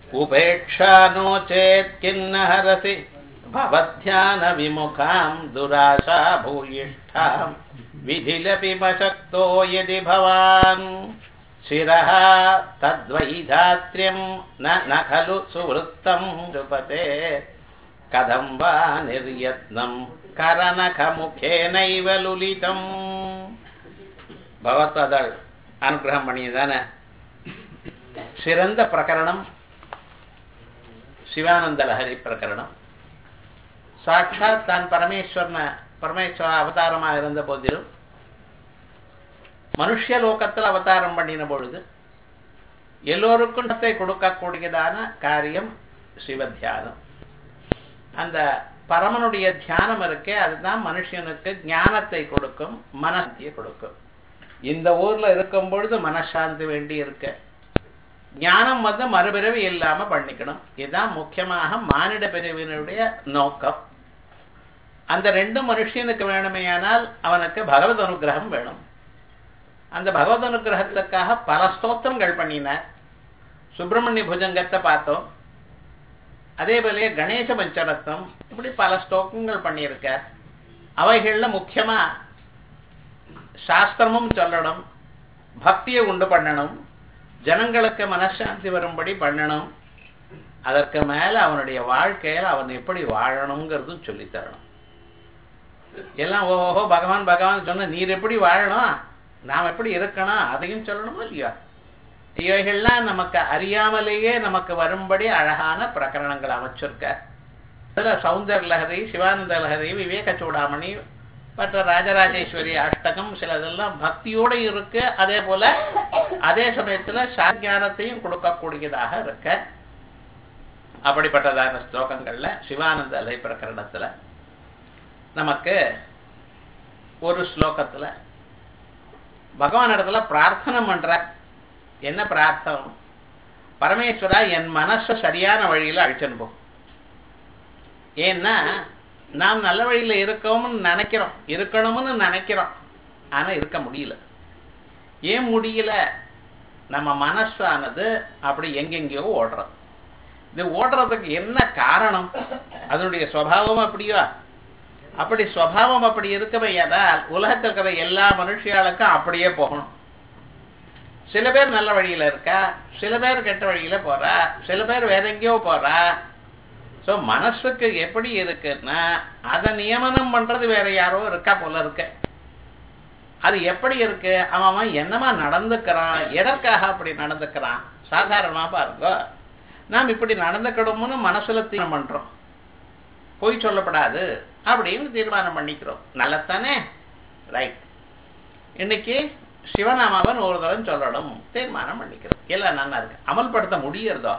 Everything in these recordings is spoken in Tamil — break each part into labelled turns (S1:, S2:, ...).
S1: उपेक्षा नो चेत् किन्न हरसि भवध्यानविमुखाम् दुराशा भूयिष्ठाम् विधिलपि मशक्तो यदि भवान् शिरः तद्वैधात्र्यम् न न खलु सुवृत्तम् नृपते कथं वा निर्यत्नम् करनखमुखेनैव लुलितम् பகவத்பாதாள் அனுகிரகம் பண்ணியதான சிறந்த பிரகரணம் சிவானந்த லஹரி பிரகரணம் சாட்சாத் தான் பரமேஸ்வரன பரமேஸ்வர அவதாரமாக இருந்த போதிலும் மனுஷ லோகத்தில் அவதாரம் பண்ணின பொழுது எல்லோருக்கும் நத்தை கொடுக்கக்கூடியதான காரியம் சிவத்தியானம் அந்த பரமனுடைய தியானம் இருக்கே அதுதான் மனுஷனுக்கு ஞானத்தை கொடுக்கும் மனசக்தியை கொடுக்கும் இந்த ஊர்ல இருக்கும் பொழுது மனசாந்தி வேண்டி இருக்க ஞானம் வந்து மறுபிறவி இல்லாம பண்ணிக்கணும் இதுதான் முக்கியமாக மானிட பிரிவினுடைய நோக்கம் அந்த ரெண்டு மனுஷனுக்கு வேணுமேயானால் அவனுக்கு பகவத் அனுகிரகம் வேணும் அந்த பகவத் அனுகிரகத்துக்காக பல ஸ்தோத்திரங்கள் பண்ணினார் சுப்பிரமணிய புஜங்கத்தை பார்த்தோம் அதே போலயே கணேச பஞ்சரத்னம் இப்படி பல ஸ்லோகங்கள் பண்ணியிருக்கார் அவைகள்ல முக்கியமா சாஸ்திரமும் சொல்லணும் பக்தியை உண்டு பண்ணணும் ஜனங்களுக்கு மனசாந்தி வரும்படி பண்ணணும் அதற்கு மேல அவனுடைய வாழ்க்கையில அவன் எப்படி வாழணுங்கிறதும் சொல்லித் தரணும் எல்லாம் ஓஹோ பகவான் பகவான் சொன்ன நீர் எப்படி வாழணும் நாம் எப்படி இருக்கணும் அதையும் சொல்லணுமோ இல்லையா இவைகள்லாம் நமக்கு அறியாமலேயே நமக்கு வரும்படி அழகான பிரகரணங்கள் அமைச்சிருக்க அதுல சௌந்தர லஹரி சிவானந்த லஹரி விவேக சூடாமணி மற்ற ராஜராஜேஸ்வரி அஷ்டகம் சிலதெல்லாம் பக்தியோட இருக்கு அதே போல அதே சமயத்துல சாஞானத்தையும் கொடுக்கக்கூடியதாக இருக்க அப்படிப்பட்டதான ஸ்லோகங்கள்ல சிவானந்த அலை பிரகரணத்துல நமக்கு ஒரு ஸ்லோகத்துல பகவான் இடத்துல பிரார்த்தனை பண்ற என்ன பிரார்த்தனை பரமேஸ்வரா என் மனச சரியான வழியில அழிச்சுன்னு போ ஏன்னா நாம் நல்ல வழியில இருக்கோம்னு நினைக்கிறோம் இருக்கணும்னு நினைக்கிறோம் ஆனா இருக்க முடியல ஏன் முடியல நம்ம மனசானது அப்படி எங்கெங்கயோ ஓடுறது இது ஓடுறதுக்கு என்ன காரணம் அதனுடைய சுவாவம் அப்படியோ அப்படி சுவாவம் அப்படி இருக்கவையானால் உலகத்தில் இருக்கிற எல்லா மனுஷியாளுக்கும் அப்படியே போகணும் சில பேர் நல்ல வழியில இருக்கா சில பேர் கெட்ட வழியில போறா சில பேர் வேற எங்கேயோ போறா சோ மனசுக்கு எப்படி இருக்குன்னா அதை நியமனம் பண்றது வேற யாரோ இருக்கா போல இருக்கு அது எப்படி இருக்கு அவன் என்னமா நடந்துக்கிறான் எதற்காக அப்படி நடந்துக்கிறான் சாதாரணமா பாருங்க நாம் இப்படி நடந்துக்கணும்னு மனசுல தீர்மானம் பண்றோம் பொய் சொல்லப்படாது அப்படின்னு தீர்மானம் பண்ணிக்கிறோம் நல்லத்தானே ரைட் இன்னைக்கு சிவநாமாவன் ஒரு தரம் சொல்லணும் தீர்மானம் பண்ணிக்கிறோம் எல்லாம் நல்லா இருக்கு அமல்படுத்த முடியறதோ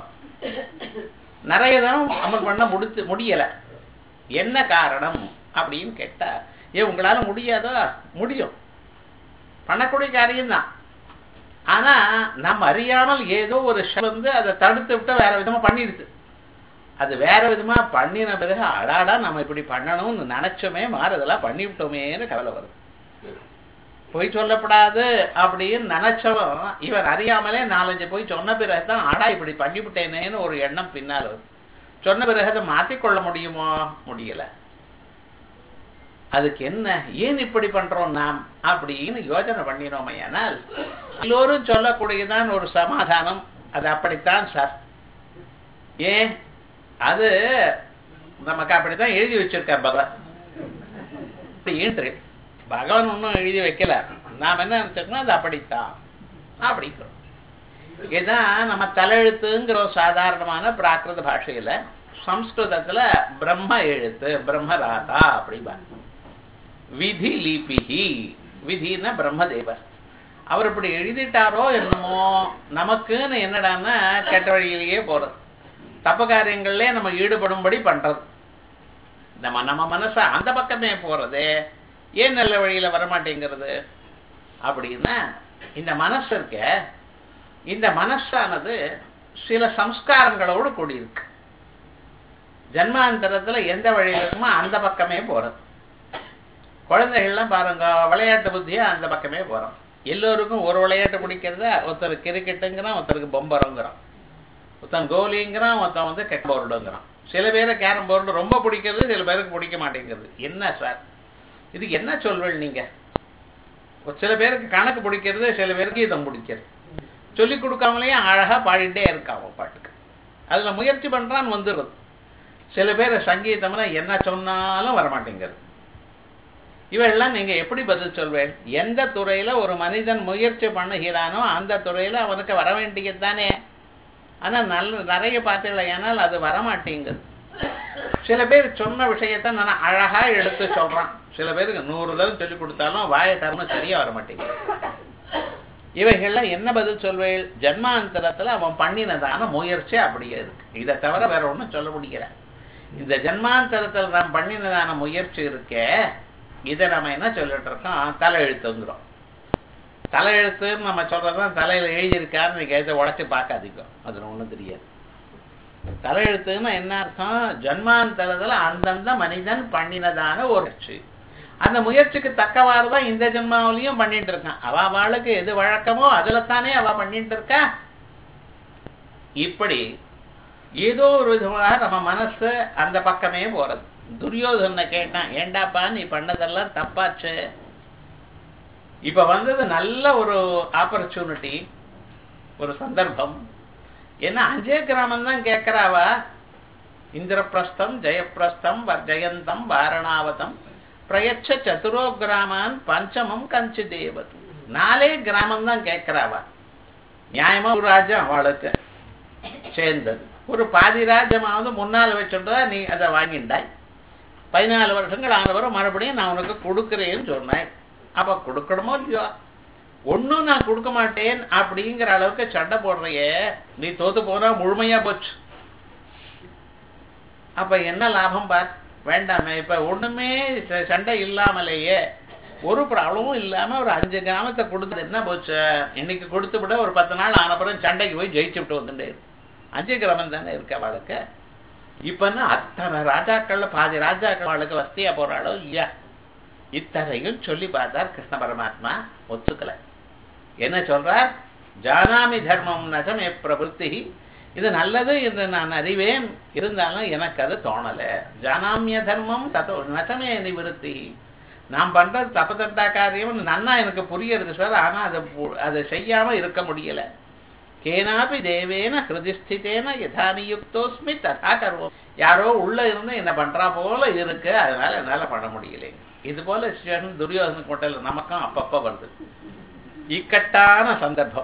S1: நிறைய தரம் அமல் பண்ண முடித்து முடியல என்ன காரணம் அப்படின்னு கேட்டா ஏன் உங்களால முடியாதா முடியும் பண்ணக்கூடிய காரியம்தான் ஆனா நம்ம அறியாமல் ஏதோ ஒரு வந்து அதை தடுத்து விட்டு வேற விதமா பண்ணிடுது அது வேற விதமா பண்ணின பிறகு அடாடா நம்ம இப்படி பண்ணணும்னு நினைச்சோமே மாறுதெல்லாம் பண்ணிவிட்டோமேன்னு கவலை வருது பொய் சொல்லப்படாது அப்படின்னு நினைச்சவன் இவன் அறியாமலே நாலஞ்சு போய் சொன்ன பிறகுதான் ஆடா இப்படி பண்ணிவிட்டேனேன்னு ஒரு எண்ணம் பின்னால் வரும் சொன்ன பிறகு அதை மாத்திக்கொள்ள முடியுமோ முடியல அதுக்கு என்ன ஏன் இப்படி பண்றோம் நாம் அப்படின்னு யோசனை பண்ணினோமையானால் எல்லோரும் சொல்லக்கூடியதான் ஒரு சமாதானம் அது அப்படித்தான் சார் ஏன் அது நமக்கு அப்படித்தான் எழுதி வச்சிருக்கார் பகவான் ஈன்று பகவான் ஒன்றும் எழுதி வைக்கல நாம் என்ன நினைச்சிருக்கோம் அது அப்படித்தான் அப்படிங்கிறோம் இதுதான் நம்ம தலையெழுத்துங்கிற ஒரு சாதாரணமான பிராகிருத பாஷையில சம்ஸ்கிருதத்துல பிரம்ம எழுத்து பிரம்மராதா அப்படிம்பாங்க விதி லிபிஹி விதினா பிரம்மதேவர் அவர் இப்படி எழுதிட்டாரோ என்னமோ நமக்குன்னு என்னடான்னா கெட்ட வழியிலேயே போறது தப்பு காரியங்கள்ல நம்ம ஈடுபடும்படி பண்றது நம்ம நம்ம மனச அந்த பக்கமே போறது ஏன் நல்ல வழியில வரமாட்டேங்கிறது அப்படின்னா இந்த மனசு இருக்க இந்த மனசானது சில சம்ஸ்காரங்களோடு கூடியிருக்கு ஜன்மாந்தரத்துல எந்த வழியில இருக்குமோ அந்த பக்கமே போறது குழந்தைகள்லாம் பாருங்க விளையாட்டு புத்தியா அந்த பக்கமே போறோம் எல்லோருக்கும் ஒரு விளையாட்டு பிடிக்கிறத ஒருத்தர் கிரிக்கெட்டுங்கிறான் ஒருத்தருக்கு பொம்பரங்கிறான் ஒருத்தன் கோலிங்கிறான் ஒருத்தன் வந்து கெட் போர்டுங்கிறான் சில பேரை கேரம் போர்டு ரொம்ப பிடிக்கிறது சில பேருக்கு பிடிக்க மாட்டேங்கிறது என்ன சார் இதுக்கு என்ன சொல்வேள் நீங்க ஒரு சில பேருக்கு கணக்கு பிடிக்கிறது சில பேருக்கு இதம் பிடிக்கிறது சொல்லி கொடுக்காமலேயே அழகா பாடிட்டே இருக்கான் அவன் பாட்டுக்கு அதுல முயற்சி பண்றான் வந்துடுறது சில பேர் சங்கீதம்னா என்ன சொன்னாலும் வரமாட்டேங்கிறது இவெல்லாம் நீங்க எப்படி பதில் சொல்வேன் எந்த துறையில ஒரு மனிதன் முயற்சி பண்ணுகிறானோ அந்த துறையில அவனுக்கு வர வேண்டியதுதானே ஆனா நல்ல நிறைய பார்த்தீங்களா ஏனால் அது வரமாட்டேங்குது சில பேர் சொன்ன விஷயத்த நான் அழகா எடுத்து சொல்றான் சில பேருக்கு நூறு தடவை சொல்லி கொடுத்தாலும் வாயை தரணும் சரியா வர மாட்டேங்குது இவைகள்லாம் என்ன பதில் சொல்வேள் ஜன்மாந்தரத்துல அவன் பண்ணினதான முயற்சி அப்படியே இருக்கு இதை தவிர வேற ஒண்ணும் சொல்ல முடியல இந்த ஜன்மாந்தரத்துல நாம் பண்ணினதான முயற்சி இருக்கே இதை நம்ம என்ன சொல்லிட்டு இருக்கோம் தலையெழுத்துங்கிறோம் தலையெழுத்துன்னு நம்ம சொல்றதுதான் தலையில எழுதியிருக்கான்னு நீங்க எதை உடச்சி பார்க்காதீங்க அதுல ஒண்ணும் தெரியாது தலையெழுத்துன்னா என்ன அர்த்தம் ஜன்மாந்தரத்துல அந்தந்த மனிதன் பண்ணினதான ஒரு முயற்சி அந்த முயற்சிக்கு தக்கவாறு தான் இந்த ஜென்மாவிலையும் பண்ணிட்டு இருக்கான் அவ அவளுக்கு எது வழக்கமோ அதுல தானே அவ பண்ணிட்டு இருக்கா இப்படி ஏதோ ஒரு விதமாக நம்ம மனசு அந்த பக்கமே போறது துரியோதனை கேட்டான் ஏண்டாப்பா நீ பண்ணதெல்லாம் தப்பாச்சு இப்ப வந்தது நல்ல ஒரு ஆப்பர்ச்சுனிட்டி ஒரு சந்தர்ப்பம் ஏன்னா அஞ்சே கிராமம் தான் கேட்கிறாவா இந்திரபிரஸ்தம் ஜெயப்பிரஸ்தம் ஜெயந்தம் வாரணாவதம் பிரயச்ச சதுரோ கிராமான் பஞ்சமம் கஞ்சி தேவது நாலே கிராமம் தான் கேட்கிறாவா நியாயமா ஒரு ராஜ்யம் அவளுக்கு சேர்ந்தது ஒரு பாதி ராஜ்யமாவது முன்னால் வச்சுட்டா நீ அதை வாங்கிண்டாய் பதினாலு வருஷங்கள் ஆனவரும் மறுபடியும் நான் உனக்கு கொடுக்குறேன்னு சொன்னேன் அப்ப கொடுக்கணுமோ இல்லையோ ஒன்னும் நான் கொடுக்க மாட்டேன் அப்படிங்கிற அளவுக்கு சண்டை போடுறையே நீ தோத்து போனா முழுமையா போச்சு அப்ப என்ன லாபம் பார் வேண்டாமே இப்ப ஒண்ணுமே ச- சண்டை இல்லாமலேயே ஒரு ப்ராப்ளமும் இல்லாம ஒரு அஞ்சு கிராமத்தை கொடுத்தது என்ன போச்சு இன்னைக்கு கொடுத்து விட ஒரு பத்து நாள் ஆனப்புறம் சண்டைக்கு போய் ஜெயிச்சு விட்டு வந்துட்டே இரு. அஞ்சு கிராமம் தானே இருக்க அவளுக்கு இப்பன்னா அத்தனை ராஜாக்கள்ல பாதி ராஜாக்கள் அவளுக்கு வஸ்தியா போறாளோ இல்லையா இத்தனையும் சொல்லி பார்த்தார் கிருஷ்ண பரமாத்மா ஒத்துக்கல என்ன சொல்றார் ஜானாமி தர்மம் நசமே பிரபுத்தி இது நல்லது என்று நான் அறிவேன் இருந்தாலும் எனக்கு அது தோணல ஜானாமிய தர்மம் தத்தோ நசமே நிவிருத்தி நான் பண்றது தப்பத்தட்டா காரியம் நன்னா எனக்கு புரியுறது சார் ஆனா அதை பு- அதை செய்யாம இருக்க முடியல கேனாபி தேவேன ஹிருதிஸ்திதேன யதா நியுக்தோஸ்மி ததா கர்வம் யாரோ உள்ள இருந்து என்ன பண்றா போல இருக்கு அதனால என்னால பண்ண முடியல இது போல situation துரியோதன கோட்டையில நமக்கும் அப்பப்ப வருது இக்கட்டான சந்தர்ப்பம்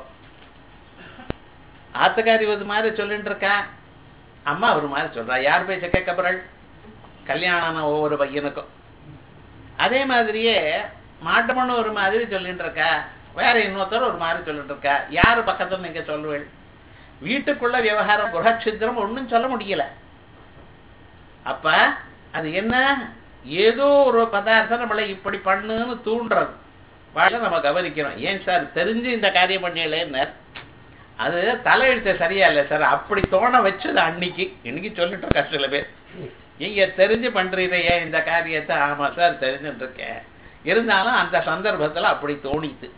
S1: ஆத்துக்காரி ஒரு மாதிரி சொல்லிட்டு இருக்கா அம்மா ஒரு மாதிரி சொல்றா யார் பேச்ச கேட்க போறாள் கல்யாணம் ஒவ்வொரு பையனுக்கும் அதே மாதிரியே மாட்டமண்ணு ஒரு மாதிரி சொல்லிட்டு இருக்கா வேற இன்னொருத்தர் ஒரு மாதிரி சொல்லிட்டு இருக்கா யாரு பக்கத்துல நீங்க சொல்லுவேள் வீட்டுக்குள்ள விவகாரம் குரட்சித்திரம் ஒண்ணும் சொல்ல முடியல அப்ப அது என்ன ஏதோ ஒரு பதார்த்தம் நம்மளை இப்படி பண்ணுன்னு தூண்டுறது வாழ நம்ம கவனிக்கிறோம் ஏன் சார் தெரிஞ்சு இந்த காரியம் பண்ணல அது தலையெழுத்த சரியா இல்லை சார் அப்படி தோண வச்சது அன்னைக்கு இன்னைக்கு சொல்லிட்டு இருக்கா சில பேர் நீங்க தெரிஞ்சு பண்றீரையே இந்த காரியத்தை ஆமா சார் தெரிஞ்சுட்டு இருக்கேன் இருந்தாலும் அந்த சந்தர்ப்பத்துல அப்படி தோணித்து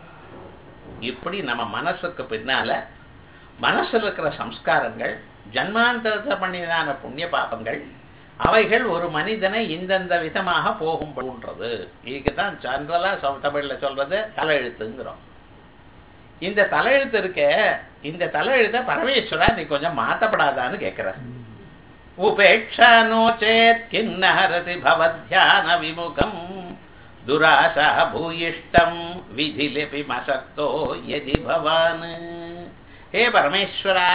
S1: இப்படி நம்ம மனசுக்கு பின்னால மனசுல இருக்கிற சம்ஸ்காரங்கள் ஜன்மாந்தரத்தை பண்ணியதான புண்ணிய பாபங்கள் அவைகள் ஒரு மனிதனை இந்தந்த விதமாக போகும் போன்றது இதுக்குதான் ஜென்ரலா சௌ- தமிழ்ல சொல்றது தலையெழுத்துங்கிறோம் இந்த தலையெழுத்து இருக்க இந்த தலையெழுத்த பரமேஸ்வரா நீ கொஞ்சம் மாத்தப்படாதான்னு கேட்கிற உபேட்சா நோ சேத் கிண்ணஹரதி பவத்யான விமுகம் துராசா பூயிஷ்டம் விதிலிபி மசக்தோ யதி பவான் ஹே பரமேஸ்வரா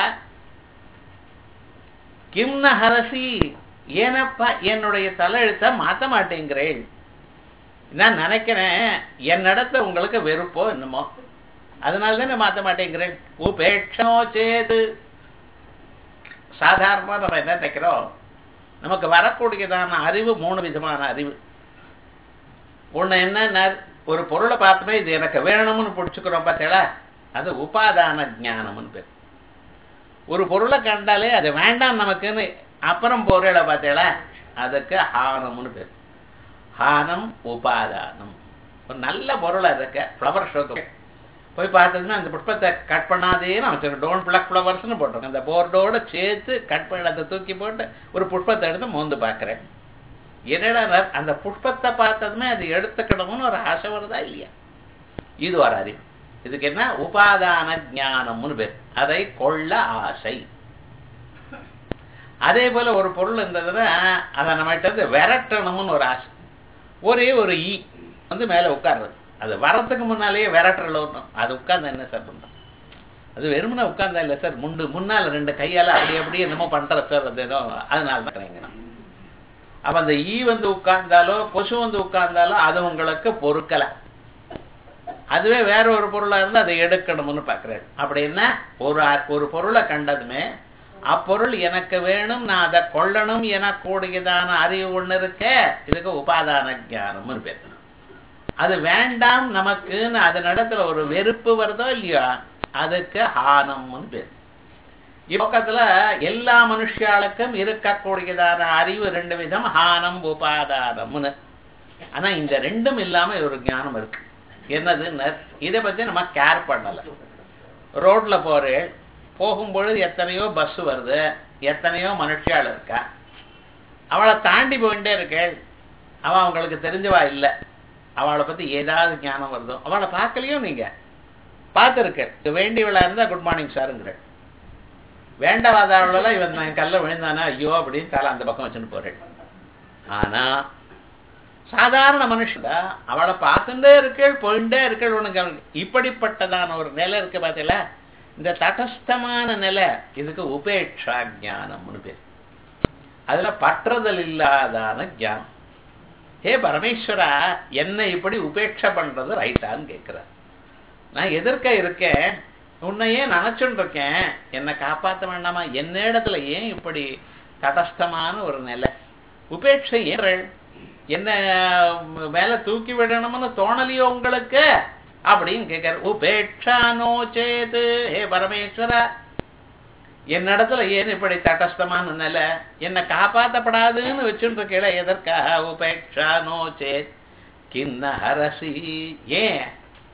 S1: கிம் ந ஹரசி ஏனப்பா என்னுடைய தலையெழுத்த மாத்த மாட்டேங்கிறேன் நான் நினைக்கிறேன் என்னிடத்துல உங்களுக்கு வெறுப்போ என்னமோ அதனால தானே மாத்த மாட்டேங்கிறேன் உபேட்சோ சேது சாதாரணமா நம்ம என்ன நினைக்கிறோம் நமக்கு வரக்கூடியதான அறிவு மூணு விதமான அறிவு ஒண்ணு என்ன ஒரு பொருளை பார்த்துமே இது எனக்கு வேணும்னு பிடிச்சுக்கிறோம் பார்த்தீங்களா அது உபாதான ஞானம்னு பேர் ஒரு பொருளை கண்டாலே அது வேண்டாம் நமக்குன்னு அப்புறம் பொருளை பார்த்தீங்களா அதுக்கு ஹானம்னு பேர் ஹானம் உபாதானம் ஒரு நல்ல பொருளை இருக்க ஃப்ளவர் ஷோக்கு போய் பார்த்ததுமே அந்த புஷ்பத்தை கட் பண்ணாதேன்னு வச்சிருக்கோம் டோன்ட் பிளக் ஃப்ளவர்ஸ்னு போட்டிருக்கோம் அந்த போர்டோட சேர்த்து கட் பண்ணி அதை தூக்கி போட்டு ஒரு புஷ்பத்தை எடுத்து மோந்து பார்க்குறேன் என்னடா நர்- அந்த புஷ்பத்தை பார்த்ததுமே அது எடுத்துக்கணும்னு ஒரு ஆசை வருதா இல்லையா இது ஒரு அறிவு இதுக்கு என்ன உபாதான ஞானம்னு பேர் அதை கொள்ள ஆசை அதே போல ஒரு பொருள் இருந்ததுன்னா அதை நம்மகிட்ட இருந்து விரட்டணும்னு ஒரு ஆசை ஒரே ஒரு ஈ வந்து மேலே உட்கார்றது அது வரத்துக்கு முன்னாலேயே விரட்டுறல ஒன்றும் அது உட்கார்ந்து என்ன சார் பண்றது அது வெறுமனே உட்கார்ந்தா இல்லை சார் முண்டு முன்னால் ரெண்டு கையால் அப்படி அப்படியே என்னமோ பண்ற சார் அது ஏதோ அதனால தான் கிடைக்கணும் அப்ப அந்த ஈ வந்து உட்கார்ந்தாலோ கொசு வந்து உட்கார்ந்தாலோ அது உங்களுக்கு பொறுக்கலை அதுவே வேற ஒரு பொருளா இருந்தா அதை எடுக்கணும்னு பார்க்கிறேன் அப்படின்னா ஒரு அ- ஒரு பொருளை கண்டதுமே அப்பொருள் எனக்கு வேணும் நான் அதை கொள்ளணும் என கூடியதான அறிவு ஒண்ணு இருக்க இதுக்கு உபாதான ஞானம்னு பேர் அது வேண்டாம் நமக்குன்னு அதன் இடத்துல ஒரு வெறுப்பு வருதோ இல்லையோ அதுக்கு ஹானம்னு பேர் இப்பக்கத்துல எல்லா மனுஷாளுக்கும் இருக்கக்கூடியதான அறிவு ரெண்டு விதம் ஹானம் உபாதானம்னு ஆனா இந்த ரெண்டும் இல்லாம ஒரு ஞானம் இருக்கு என்னதுன்னு இதை பத்தி நம்ம கேர் பண்ணல ரோட்ல போறேன் போகும்பொழுது எத்தனையோ பஸ் வருது எத்தனையோ மனுஷியாள் இருக்கா அவளை தாண்டி போயிட்டே இருக்கேள் அவன் அவங்களுக்கு தெரிஞ்சவா இல்லை அவளை பத்தி ஏதாவது ஞானம் வருதோ அவளை பார்க்கலையோ நீங்க பார்த்துருக்க வேண்டியவளா இருந்தா குட் மார்னிங் சாருங்கிற வேண்டவாதவளெல்லாம் இவன் நான் கல்ல விழுந்தானா ஐயோ அப்படின்னு தலை அந்த பக்கம் வச்சுன்னு போறேன் ஆனா சாதாரண மனுஷன் அவளை பார்த்துட்டே இருக்கள் போயிட்டே இருக்கள் உனக்கு அவளுக்கு இப்படிப்பட்டதான ஒரு நிலை இருக்கு பார்த்தீங்களா இந்த தடஸ்தமான நிலை இதுக்கு உபேட்சா ஞானம்னு பேர் அதுல பற்றுதல் இல்லாதான ஞானம் ஹே பரமேஸ்வரா என்ன இப்படி உபேட்சை பண்றது ரைட்டான்னு கேட்கிறார் நான் எதிர்க்க இருக்கேன் உன்னையே நினைச்சுட்டு இருக்கேன் என்னை காப்பாற்ற வேண்டாமா என்ன இடத்துல ஏன் இப்படி தடஸ்தமான ஒரு நிலை உபேட்சை ஏறல் என்ன மேல தூக்கி விடணும்னு தோணலையோ உங்களுக்கு அப்படின்னு கேட்காரு உபேட்சா நோ சேது ஹே பரமேஸ்வரா என்னிடத்துல ஏன் இப்படி தட்டஸ்தமான நிலை என்னை காப்பாற்றப்படாதுன்னு வச்சுட்டு இருக்கல எதற்காக உபேட்சா நோ சேத் கிண்ண ஹரசி ஏன்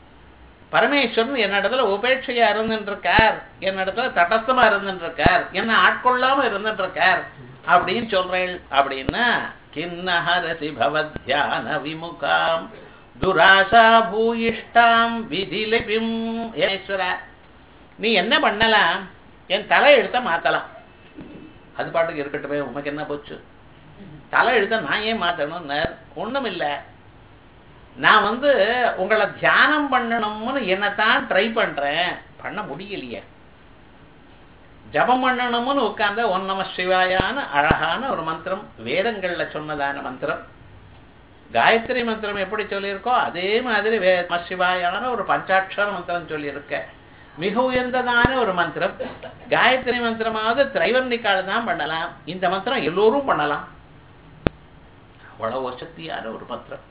S1: பரமேஸ்வரன் என்னிடத்துல உபேட்சையா இருந்துட்டு இருக்கார் என்னிடத்துல தட்டஸ்தமா இருந்துட்டு இருக்கார் என்ன ஆட்கொள்ளாம இருந்துட்டு இருக்கார் அப்படின்னு சொல்றேன் அப்படின்னா கிண்ணஹரசி பவத்யான விமுகாம் துராசா பூயிஷ்டாம் விதிலிபிம் ஈஸ்வரா நீ என்ன பண்ணலாம் என் தலை எழுத்த மாத்தலாம் அது பாட்டுக்கு இருக்கட்டுமே உனக்கு என்ன போச்சு தலை எழுத்த நான் ஏன் மாத்தணும் ஒண்ணும் இல்லை நான் வந்து உங்களை தியானம் பண்ணணும்னு என்னத்தான் ட்ரை பண்றேன் பண்ண முடியலையே ஜபம் பண்ணணும்னு உட்கார்ந்த ஒன் நம சிவாயான அழகான ஒரு மந்திரம் வேதங்கள்ல சொன்னதான மந்திரம் காயத்ரி மந்திரம் எப்படி சொல்லியிருக்கோ அதே மாதிரி வே நம சிவாயான ஒரு பஞ்சாட்சர மந்திரம் சொல்லியிருக்க மிக உயர்ந்ததான ஒரு மந்திரம் காயத்ரி மந்திரமாவது திரைவர்ணிக்கால தான் பண்ணலாம் இந்த மந்திரம் எல்லோரும் பண்ணலாம் அவ்வளவு வசத்தியான ஒரு மந்திரம்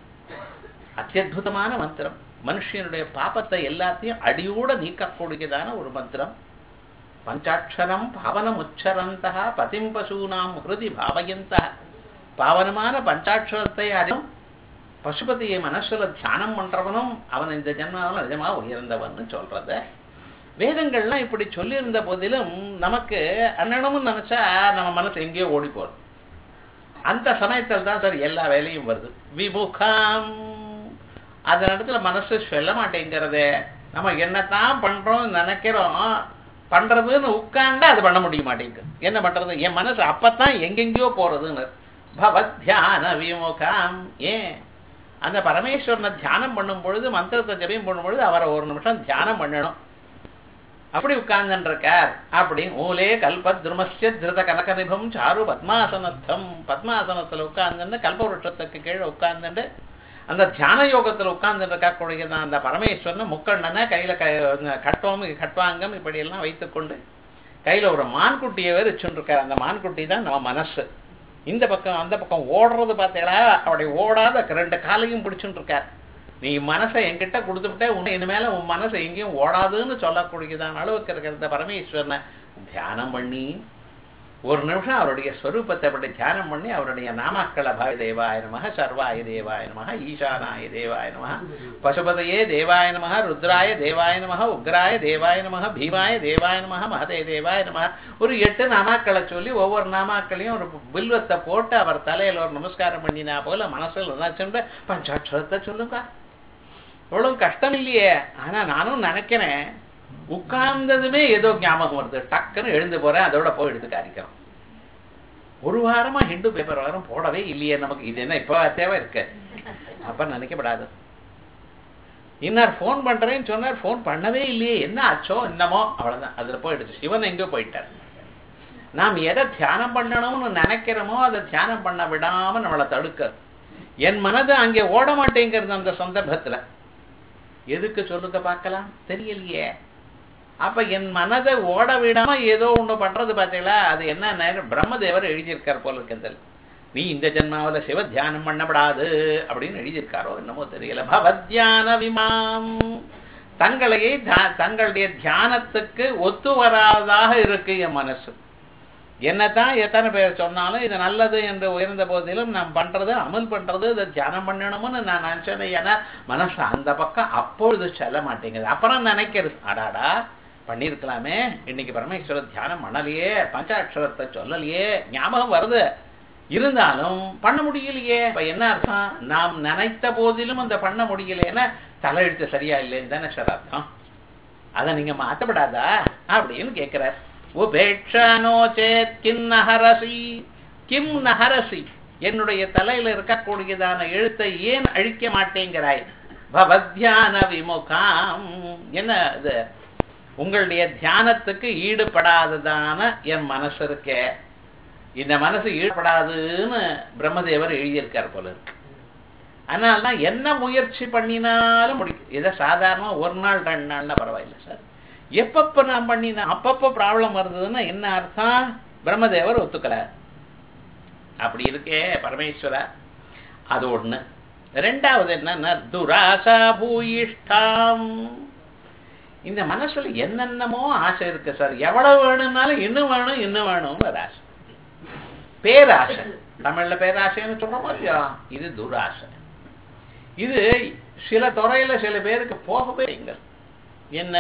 S1: அத்தியுதமான மந்திரம் மனுஷனுடைய பாபத்தை எல்லாத்தையும் அடியோட நீக்கக்கூடியதான ஒரு மந்திரம் பஞ்சாட்சரம் பாவனம் உச்சரந்தா பதிம் பசூனாம் ஹிருதி பாவயந்த பாவனமான பஞ்சாட்சரத்தை அறியும் பசுபதியை மனசுல தியானம் பண்றவனும் அவன் இந்த ஜென்மாவில் நிஜமா உயர்ந்தவன் சொல்றத வேதங்கள்லாம் இப்படி சொல்லியிருந்த போதிலும் நமக்கு அண்ணனமும் நினைச்சா நம்ம மனசு எங்கேயோ ஓடி போறது அந்த சமயத்தில் தான் சார் எல்லா வேலையும் வருது விமுகாம் அந்த இடத்துல மனசு சொல்ல மாட்டேங்கிறதே நம்ம என்னத்தான் பண்றோம் நினைக்கிறோம் பண்றதுன்னு உட்கார்ந்தா அது பண்ண முடிய மாட்டேங்குது என்ன பண்றது என் மனசு அப்பத்தான் எங்கெங்கயோ போறதுன்னு பவத்யான விமுகாம் ஏன் அந்த பரமேஸ்வரனை தியானம் பண்ணும் பொழுது மந்திரத்தை ஜபியம் பண்ணும் பொழுது அவரை ஒரு நிமிஷம் தியானம் பண்ணணும் அப்படி உட்கார்ந்துருக்கார் அப்படி மூலே கல்பத்ருமஸ்ய திருத கனகனிபம் சாரு பத்மாசனத்தம் பத்மாசனத்துல உட்கார்ந்துட்டு கல்பவருஷத்துக்கு கீழே உட்கார்ந்துட்டு அந்த தியான யோகத்துல உட்கார்ந்துட்டு இருக்கக்கூடியதான் அந்த பரமேஸ்வரன் முக்கண்ணனை கையில க கட்டுவம் கட்டுவாங்கம் இப்படி எல்லாம் வைத்துக்கொண்டு கையில ஒரு மான்குட்டியை வேறு வச்சுருக்கார் அந்த மான்குட்டி தான் நம்ம மனசு இந்த பக்கம் அந்த பக்கம் ஓடுறது பார்த்தீங்களா அவருடைய ஓடாத ரெண்டு காலையும் பிடிச்சுட்டு இருக்கார் நீ மனசை என்கிட்ட கொடுத்துட்டே உன்னை இனிமேல உன் மனசை எங்கேயும் ஓடாதுன்னு சொல்லக்கூடியதான அளவுக்கு இருக்கிற பரமேஸ்வரனை தியானம் பண்ணி ஒரு நிமிஷம் அவருடைய ஸ்வரூபத்தை அப்படி தியானம் பண்ணி அவருடைய நாமாக்கள பாய தேவாய நமக சர்வாய தேவாய நமக ஈசானாய தேவாய நமக பசுபதையே தேவாய நமக ருத்ராய தேவாய நமக உக்ராய தேவாய நமக பீமாய தேவாய நமக மகதே தேவாய நமக ஒரு எட்டு நாமாக்களை சொல்லி ஒவ்வொரு நாமாக்களையும் ஒரு பில்வத்தை போட்டு அவர் தலையில ஒரு நமஸ்காரம் பண்ணினா போல மனசுல நினைச்சுட்டு பஞ்சாட்சரத்தை சொல்லுங்க இவ்வளவு கஷ்டம் இல்லையே ஆனா நானும் நினைக்கிறேன் உட்கார்ந்ததுமே ஏதோ ஞாபகம் வருது டக்குன்னு எழுந்து போறேன் அதோட போய் எடுத்து காரிக்கிறோம் ஒரு வாரமா ஹிந்து பேப்பர் வாரம் போடவே இல்லையே நமக்கு இது என்ன இப்ப தேவை இருக்கு அப்ப நினைக்கப்படாது இன்னார் ஃபோன் பண்றேன்னு சொன்னார் ஃபோன் பண்ணவே இல்லையே என்ன ஆச்சோ என்னமோ அவ்வளவுதான் அதுல போயிடுச்சு சிவன் எங்கேயோ போயிட்டார் நாம் எதை தியானம் பண்ணணும்னு நினைக்கிறோமோ அதை தியானம் பண்ண விடாம நம்மளை தடுக்க என் மனது அங்கே ஓட மாட்டேங்கிறது அந்த சந்தர்ப்பத்துல எதுக்கு சொல்லுங்க பார்க்கலாம் தெரியலையே அப்ப என் மனதை ஓட விடாம ஏதோ ஒண்ணு பண்றது பார்த்தீங்களா அது என்ன பிரம்மதேவர் எழுதியிருக்கார் போல இருக்கிறது நீ இந்த ஜென்மாவில சிவ தியானம் பண்ணப்படாது அப்படின்னு எழுதியிருக்காரோ என்னமோ தெரியல பவத்யான விமாம் தங்களையே தங்களுடைய தியானத்துக்கு ஒத்து வராததாக இருக்கு என் மனசு என்னதான் எத்தனை பேர் சொன்னாலும் இது நல்லது என்று உயர்ந்த போதிலும் நான் பண்றது அமல் பண்றது இதை தியானம் பண்ணணும்னு நான் நினைச்சேன் ஏன்னா மனசு அந்த பக்கம் அப்பொழுது செல்ல மாட்டேங்குது அப்புறம் நினைக்கிறது அடாடா பண்ணியிருக்கலாமே இன்னைக்கு பரமேஸ்வர தியானம் பண்ணலையே பஞ்சாட்சரத்தை சொல்லலையே ஞாபகம் வருது இருந்தாலும் பண்ண முடியலையே இப்ப என்ன அர்த்தம் நாம் நினைத்த போதிலும் அந்த பண்ண முடியலைன்னா தலையெழுத்து சரியா இல்லைன்னு தானே சார் அர்த்தம் அதை நீங்க மாற்றப்படாதா அப்படின்னு கேட்கிறார் உபேட்சானோ சேத் கிம் நஹரசி கிம் நஹரசி என்னுடைய தலையில இருக்கக்கூடியதான எழுத்தை ஏன் அழிக்க மாட்டேங்கிறாய் பவத்யான விமுகாம் என்ன இது உங்களுடைய தியானத்துக்கு ஈடுபடாததான என் மனசு இருக்க இந்த மனசு ஈடுபடாதுன்னு பிரம்மதேவர் எழுதியிருக்கார் போல இருக்கு அதனால்தான் என்ன முயற்சி பண்ணினாலும் முடியும் இதை சாதாரணமா ஒரு நாள் ரெண்டு நாள்னா பரவாயில்லை சார் எப்பப்ப நான் பண்ணினா அப்பப்ப ப்ராப்ளம் வருதுன்னா என்ன அர்த்தம் பிரம்மதேவர் ஒத்துக்கல அப்படி இருக்கே பரமேஸ்வரா அது ஒண்ணு ரெண்டாவது என்னன்னா துராசா பூயிஷ்டாம் இந்த மனசுல என்னென்னமோ ஆசை இருக்கு சார் எவ்வளவு வேணும்னாலும் இன்னும் வேணும் இன்னும் வேணும்னு ஒரு ஆசை பேராசை தமிழ்ல பேராசைன்னு சொல்றோமோ இல்லையா இது துராசை இது சில துறையில சில பேருக்கு போகவே இல்லை என்ன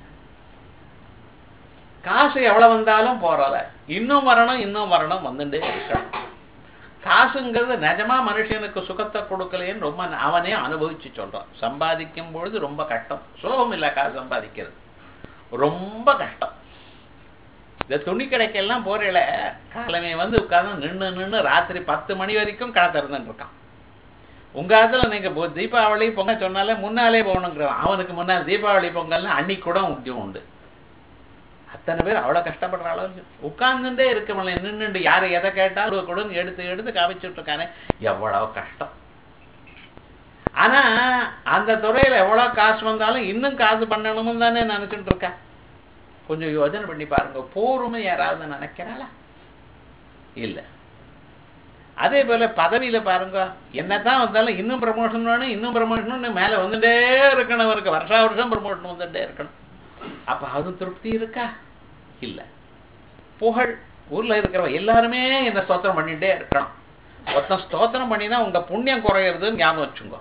S1: காசு எவ்வளவு வந்தாலும் போறல இன்னும் வரணும் இன்னும் வரணும் வந்துட்டே இருக்கணும் காசுங்கிறது நிஜமா மனுஷனுக்கு சுகத்தை கொடுக்கலேன்னு ரொம்ப அவனே அனுபவிச்சு சொல்றான் சம்பாதிக்கும் பொழுது ரொம்ப கஷ்டம் சுலபம் இல்லை காசு சம்பாதிக்கிறது ரொம்ப கஷ்டம் இந்த துணி கடைக்கெல்லாம் போறேல காலமே வந்து உட்கார்ந்து நின்று நின்று ராத்திரி பத்து மணி வரைக்கும் கடை திறந்துட்டு இருக்கான் உங்க இடத்துல நீங்க தீபாவளி பொங்கல் சொன்னாலே முன்னாலே போகணுங்கிறான் அவனுக்கு முன்னால் தீபாவளி பொங்கல்னா அன்னைக்கு கூட உத்தியம் உண்டு அத்தனை பேர் அவ்வளவு கஷ்டப்படுற அளவு உட்கார்ந்துட்டே இருக்க முடியல நின்றுண்டு யாரை எதை கேட்டாலும் கூட எடுத்து எடுத்து காமிச்சுட்டு இருக்கானே எவ்வளவு கஷ்டம் ஆனா அந்த துறையில எவ்வளவு காசு வந்தாலும் இன்னும் காசு பண்ணணும்னு தானே நினைச்சுட்டு இருக்கா கொஞ்சம் யோஜனை பண்ணி பாருங்க போருமே யாராவது நினைக்கிறாளா இல்ல அதே போல பதவியில பாருங்க என்னதான் வந்தாலும் இன்னும் ப்ரமோஷன் வேணும் இன்னும் ப்ரமோஷன் மேல வந்துட்டே இருக்கணும் இருக்கு வருஷா வருஷம் ப்ரமோஷன் வந்துட்டே இருக்கணும் அப்ப அது திருப்தி இருக்கா இல்ல புகழ் ஊர்ல இருக்கிறவ எல்லாருமே என்ன ஸ்தோத்திரம் பண்ணிட்டே இருக்கணும் ஒருத்தன் ஸ்தோத்திரம் பண்ணினா உங்க புண்ணியம் குறையிறதுன்னு ஞாபகம் வச்சுங்க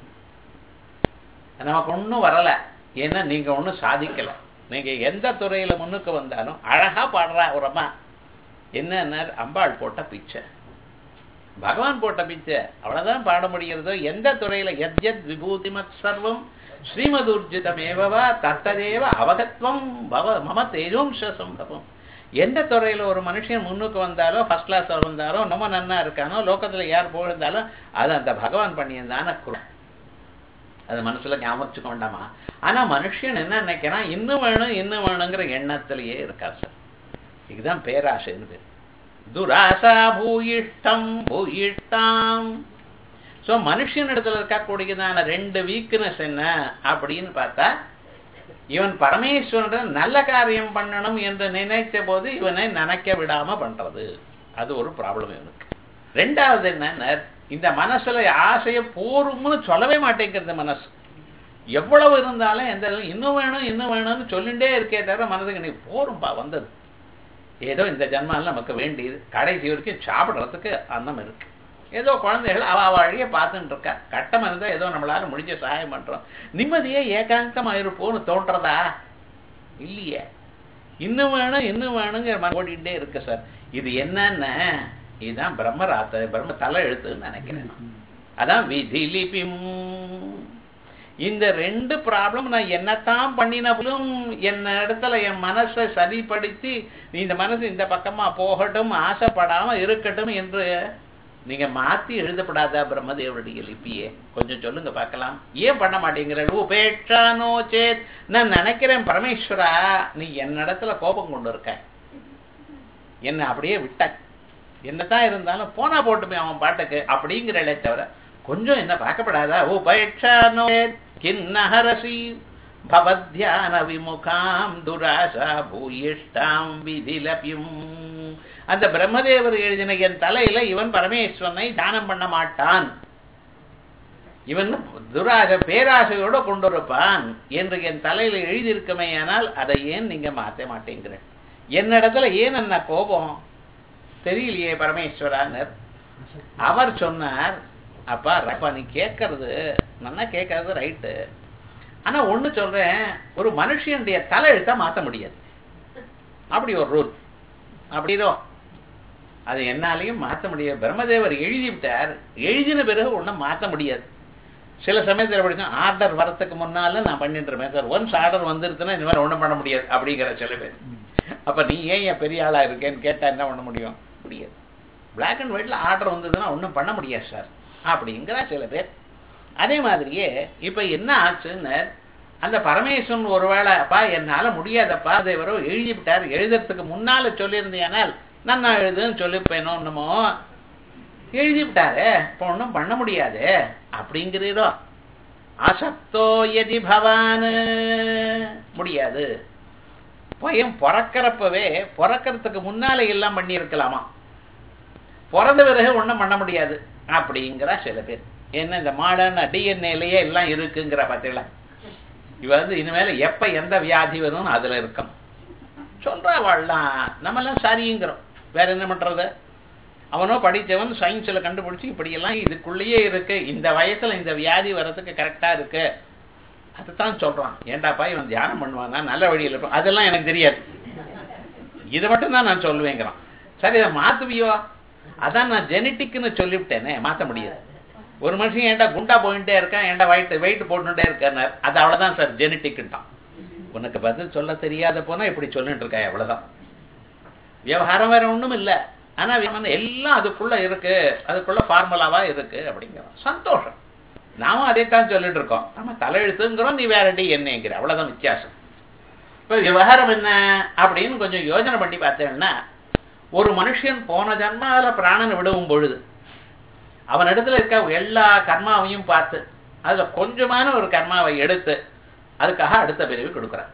S1: நமக்கு ஒன்றும் வரல ஏன்னா நீங்க ஒன்றும் சாதிக்கல நீங்க எந்த துறையில முன்னுக்கு வந்தாலும் அழகா பாடுறா ஒரு அம்மா என்ன அம்பாள் போட்ட பிச்சை பகவான் போட்ட பிச்சை அவ்வளவுதான் பாட முடிகிறதோ எந்த துறையில எத்யத் விபூதிமத் சர்வம் ஸ்ரீமதுர்ஜிதமேவா தத்ததேவ அவகத்வம் பவ மம தேஜோம்ச சம்பவம் எந்த துறையில ஒரு மனுஷன் முன்னுக்கு வந்தாலோ ஃபர்ஸ்ட் கிளாஸ் வந்தாலோ ரொம்ப நன்னா இருக்கானோ லோகத்துல யார் போயிருந்தாலும் அது அந்த பகவான் பண்ணியிருந்தான குரம் அது மனசுல ஞாபகம் வச்சுக்க வேண்டாமா ஆனா மனுஷன் என்ன நினைக்கிறான் இன்னும் வேணும் இன்னும் வேணுங்கிற எண்ணத்திலேயே இருக்கா சார் இதுதான் பேராசைன்னு பேர் துராசா பூயிஷ்டம் பூயிஷ்டாம் ஸோ மனுஷனிடத்துல இருக்கக்கூடியதான ரெண்டு வீக்னஸ் என்ன அப்படின்னு பார்த்தா இவன் பரமேஸ்வரன் நல்ல காரியம் பண்ணணும் என்று நினைத்த போது இவனை நினைக்க விடாம பண்றது அது ஒரு ப்ராப்ளம் இவனுக்கு ரெண்டாவது என்ன இந்த மனசுல ஆசைய போரும்னு சொல்லவே மாட்டேங்கிறது மனசு எவ்வளவு இருந்தாலும் எந்த இன்னும் வேணும் இன்னும் வேணும்னு சொல்லிட்டே இருக்கே தவிர மனதுக்கு நீ போரும்பா வந்தது ஏதோ இந்த ஜென்மால நமக்கு வேண்டியது கடைசி வரைக்கும் சாப்பிடுறதுக்கு அன்னம் இருக்கு ஏதோ குழந்தைகள் அவ அவ வழியை பார்த்துட்டு இருக்கா கட்டம் இருந்தா ஏதோ நம்மளால முடிஞ்ச சகாயம் பண்றோம் நிம்மதியே ஏகாந்தமா இருப்போம்னு தோன்றதா இல்லையே இன்னும் வேணும் இன்னும் வேணுங்கிற மாதிரி ஓடிட்டே இருக்கு சார் இது என்னன்னு இதுதான் பிரம்மராத்த பிரம்ம தலை எழுத்துன்னு நினைக்கிறேன் நான். அதான் விதிலிபிம் இந்த ரெண்டு ப்ராப்ளம் நான் என்னத்தான் பண்ணினப்பலும் என்ன இடத்துல என் மனசை சரிப்படுத்தி இந்த மனசு இந்த பக்கமா போகட்டும் ஆசைப்படாம இருக்கட்டும் என்று நீங்க மாத்தி எழுதப்படாதா பிரம்மதேவருடைய லிபியே கொஞ்சம் சொல்லுங்க பார்க்கலாம் ஏன் பண்ண மாட்டேங்கிற உபேட்சானோ சேத் நான் நினைக்கிறேன் பரமேஸ்வரா நீ என்னிடத்துல கோபம் கொண்டு இருக்க என்ன அப்படியே விட்ட என்னதான் இருந்தாலும் போனா போட்டுமே அவன் பாட்டுக்கு அப்படிங்கிறளே தவிர கொஞ்சம் என்ன பார்க்கப்படாதா உபேட்சானோ கிண்ணஹரசி பவத்யான விமுகாம் துராசா பூயிஷ்டாம் விதிலபியும் அந்த பிரம்மதேவர் எழுதின என் தலையில இவன் பரமேஸ்வரனை தானம் பண்ண மாட்டான் இவன் துராச பேராசையோட கொண்டிருப்பான் என்று என் தலையில எழுதியிருக்குமே ஆனால் அதை ஏன் நீங்க மாத்த மாட்டேங்கிற என்னிடத்துல ஏன் என்ன கோபம் தெரியலையே பரமேஸ்வரான்னர் அவர் சொன்னார் அப்பா அப்பா நீ கேட்கறது நல்லா கேட்கறது ரைட்டு ஆனா ஒண்ணு சொல்றேன் ஒரு மனுஷனுடைய தலையெழுத்தா மாத்த முடியாது அப்படி ஒரு ரூல் அப்படிதான் அது என்னாலையும் மாத்த முடியாது பிரம்மதேவர் எழுதி விட்டார் எழுதின பிறகு ஒன்றும் மாத்த முடியாது சில சமயத்தில் எப்படி ஆர்டர் வரத்துக்கு முன்னால நான் பண்ணிட்டு இருப்பேன் சார் ஒன்ஸ் ஆர்டர் வந்துருச்சுன்னா இந்த மாதிரி ஒன்றும் பண்ண முடியாது அப்படிங்கிற சில பேர் அப்ப நீ ஏன் என் பெரிய ஆளா இருக்கேன்னு கேட்டா என்ன பண்ண முடியும் முடியாது பிளாக் அண்ட் ஒயிட்ல ஆர்டர் வந்ததுன்னா ஒன்றும் பண்ண முடியாது சார் அப்படிங்கிற சில பேர் அதே மாதிரியே இப்ப என்ன ஆச்சுன்னு அந்த பரமேஸ்வரன் ஒருவேளை அப்பா என்னால முடியாதப்பா தேவரோ எழுதி விட்டார் எழுதுறதுக்கு முன்னால சொல்லியிருந்தேனால் நான் நான் எழுதுன்னு சொல்லிப்பேனோ என்னமோ எழுதி விட்டாரு இப்ப ஒன்றும் பண்ண முடியாது அப்படிங்கிறீரோ அசக்தோ எதி பவான் முடியாது பையன் பிறக்கிறப்பவே பிறக்கிறதுக்கு முன்னால எல்லாம் பண்ணி இருக்கலாமா பிறந்த பிறகு ஒன்றும் பண்ண முடியாது அப்படிங்கிற சில பேர் என்ன இந்த மாடர்ன் டிஎன்ஏலயே எல்லாம் இருக்குங்கிற பார்த்தீங்களா இவ வந்து இனிமேல எப்ப எந்த வியாதி வரும்னு அதுல இருக்கும் சொல்றவாள்லாம் நம்ம எல்லாம் சரிங்கிறோம் வேற என்ன பண்றது அவனோ படிச்சவன் சயின்ஸ்ல கண்டுபிடிச்சு இப்படியெல்லாம் இதுக்குள்ளேயே இருக்கு இந்த வயசுல இந்த வியாதி வர்றதுக்கு கரெக்டா இருக்கு அதுதான் சொல்றான் ஏண்டாப்பா இவன் தியானம் பண்ணுவானா நல்ல வழியில் இருப்பான் அதெல்லாம் எனக்கு தெரியாது இதை மட்டும் தான் நான் சொல்லுவேங்கிறான் சரி இதை மாத்துவியோ அதான் நான் ஜெனட்டிக்னு சொல்லிவிட்டேனே மாத்த முடியாது ஒரு மனுஷன் ஏன்டா குண்டா போயிட்டே இருக்கான் ஏன்டா வெயிட் வெயிட் போட்டுட்டே இருக்கார் அது அவ்வளவுதான் சார் ஜெனட்டிக்ட்டான் உனக்கு பதில் சொல்ல தெரியாத போனா இப்படி சொல்லிட்டு இருக்கா அவ்வளவுதான் விவகாரம் வேற ஒண்ணும் இல்ல ஆனா விமானம் எல்லாம் அதுக்குள்ள இருக்கு அதுக்குள்ள ஃபார்முலாவா இருக்கு அப்படிங்கிறோம் சந்தோஷம் நாமும் அதைத்தான் சொல்லிட்டு இருக்கோம் நம்ம தலையெழுத்துங்கிறோம் நீ வேற டி என்னங்கிற அவ்வளவுதான் வித்தியாசம் இப்ப விவகாரம் என்ன அப்படின்னு கொஞ்சம் யோசனை பண்ணி பார்த்தேன்னா ஒரு மனுஷன் போன ஜன்மால பிராணனை விடுவும் பொழுது அவன் இடத்துல இருக்க எல்லா கர்மாவையும் பார்த்து அதுல கொஞ்சமான ஒரு கர்மாவை எடுத்து அதுக்காக அடுத்த பிரிவு கொடுக்குறான்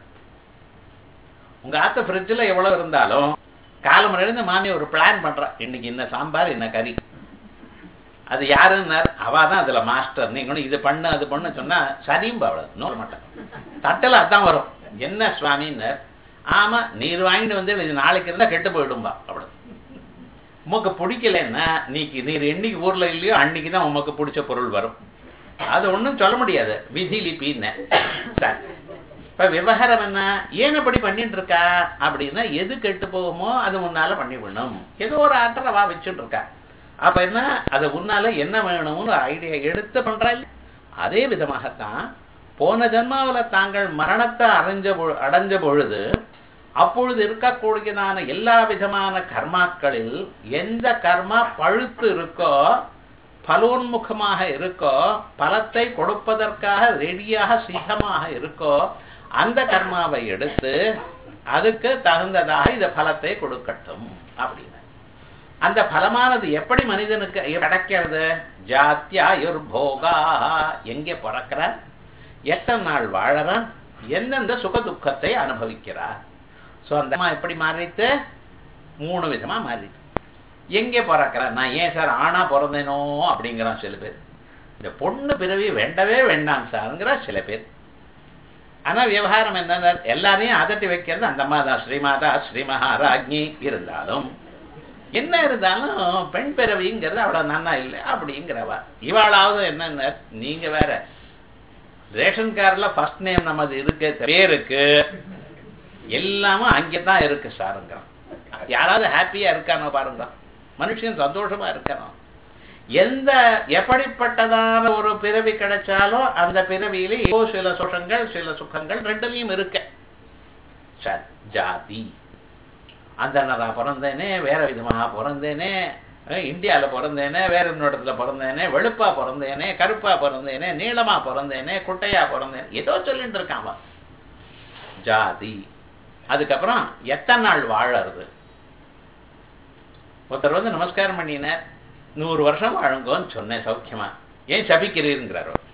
S1: உங்க ஆத்த ஃப்ரிட்ஜில் எவ்வளவு இருந்தாலும் காலம் இருந்து மாமி ஒரு பிளான் பண்றான் இன்னைக்கு இந்த சாம்பார் என்ன கறி அது யாருன்னார் அவ தான் அதுல மாஸ்டர் நீங்க இது பண்ணு அது பண்ணு சொன்னா சரியும்பா அவ்வளவு நோட மாட்டேன் தட்டல அதான் வரும் என்ன சுவாமின்னார் ஆமா நீர் வாங்கிட்டு வந்து இது நாளைக்கு இருந்தா கெட்டு போயிடும்பா அவ்வளவு உமக்கு பிடிக்கலன்னா நீக்கு நீர் என்னைக்கு ஊர்ல இல்லையோ அன்னைக்கு தான் உமக்கு பிடிச்ச பொருள் வரும் அது ஒண்ணும் சொல்ல முடியாது விதி லிப்பின்னு சரி இப்ப விவகாரம் என்ன ஏன் அப்படி பண்ணிட்டு இருக்கா அப்படின்னா எது கெட்டு போகுமோ அது முன்னால பண்ணி விடணும் ஏதோ ஒரு ஆற்றலை வா வச்சுட்டு இருக்கா அப்ப என்ன அது முன்னால என்ன வேணும்னு ஐடியா எடுத்து பண்றா இல்ல அதே விதமாகத்தான் போன ஜென்மாவில தாங்கள் மரணத்தை அடைஞ்ச பொ- அடைஞ்ச பொழுது அப்பொழுது இருக்கக்கூடியதான எல்லா விதமான கர்மாக்களில் எந்த கர்மா பழுத்து இருக்கோ பலோன்முகமாக இருக்கோ பலத்தை கொடுப்பதற்காக ரெடியாக சித்தமாக இருக்கோ அந்த கர்மாவை எடுத்து அதுக்கு தகுந்ததாக இந்த பலத்தை கொடுக்கட்டும் அப்படின்னு அந்த பலமானது எப்படி மனிதனுக்கு கிடைக்கிறது ஜாத்தியாயுர் போகா எங்கே பிறக்கிறார் எத்தனை நாள் வாழறான் எந்தெந்த சுக துக்கத்தை அனுபவிக்கிறார் சோ அந்த அம்மா எப்படி மாறிட்டு மூணு விதமா மாறிட்டு எங்கே பிறக்கிறேன் நான் ஏன் சார் ஆணா பிறந்தேனோ அப்படிங்கிறான் சில பேர் இந்த பொண்ணு பிறவி வேண்டவே வேண்டாம் சார்ங்கிற சில பேர் ஆனா விவகாரம் என்னன்னா எல்லாரையும் அதட்டி வைக்கிறது அந்த அம்மா தான் ஸ்ரீமாதா ஸ்ரீ மகாராஜ்ஞி இருந்தாலும் என்ன இருந்தாலும் பெண் பிறவிங்கிறது அவ்வளவு நன்னா இல்லை அப்படிங்கிறவா இவாளாவது என்னன்னா நீங்க வேற ரேஷன் கார்டுல ஃபர்ஸ்ட் நேம் நமது இருக்கு பேருக்கு எல்லாமும் அங்கே தான் இருக்கு சாருங்கிறோம் யாராவது ஹாப்பியா இருக்கானோ பாருங்க மனுஷன் சந்தோஷமா இருக்கணும் எந்த எப்படிப்பட்டதான ஒரு பிறவி கிடைச்சாலும் அந்த பிறவியிலே ஏதோ சில சுகங்கள் சில சுகங்கள் ரெண்டுலையும் இருக்க சரி ஜாதி அந்த நான் பிறந்தேனே வேற விதமாக பிறந்தேனே அஹ் இந்தியால பிறந்தேனே வேற இன்னொரு இடத்துல பிறந்தேனே வெளுப்பா பிறந்தேனே கருப்பா பிறந்தேனே நீளமா பிறந்தேனே குட்டையா பிறந்தேன் ஏதோ சொல்லிட்டு இருக்கான் அவன் ஜாதி அதுக்கப்புறம் எத்தனை நாள் வாழறது ஒருத்தர் வந்து நமஸ்காரம் பண்ணினார் நூறு வருஷம் வாழுங்கோன்னு சொன்னேன் சௌக்கியமா ஏன் சபிக்கிறீருங்கிறார் அவர்.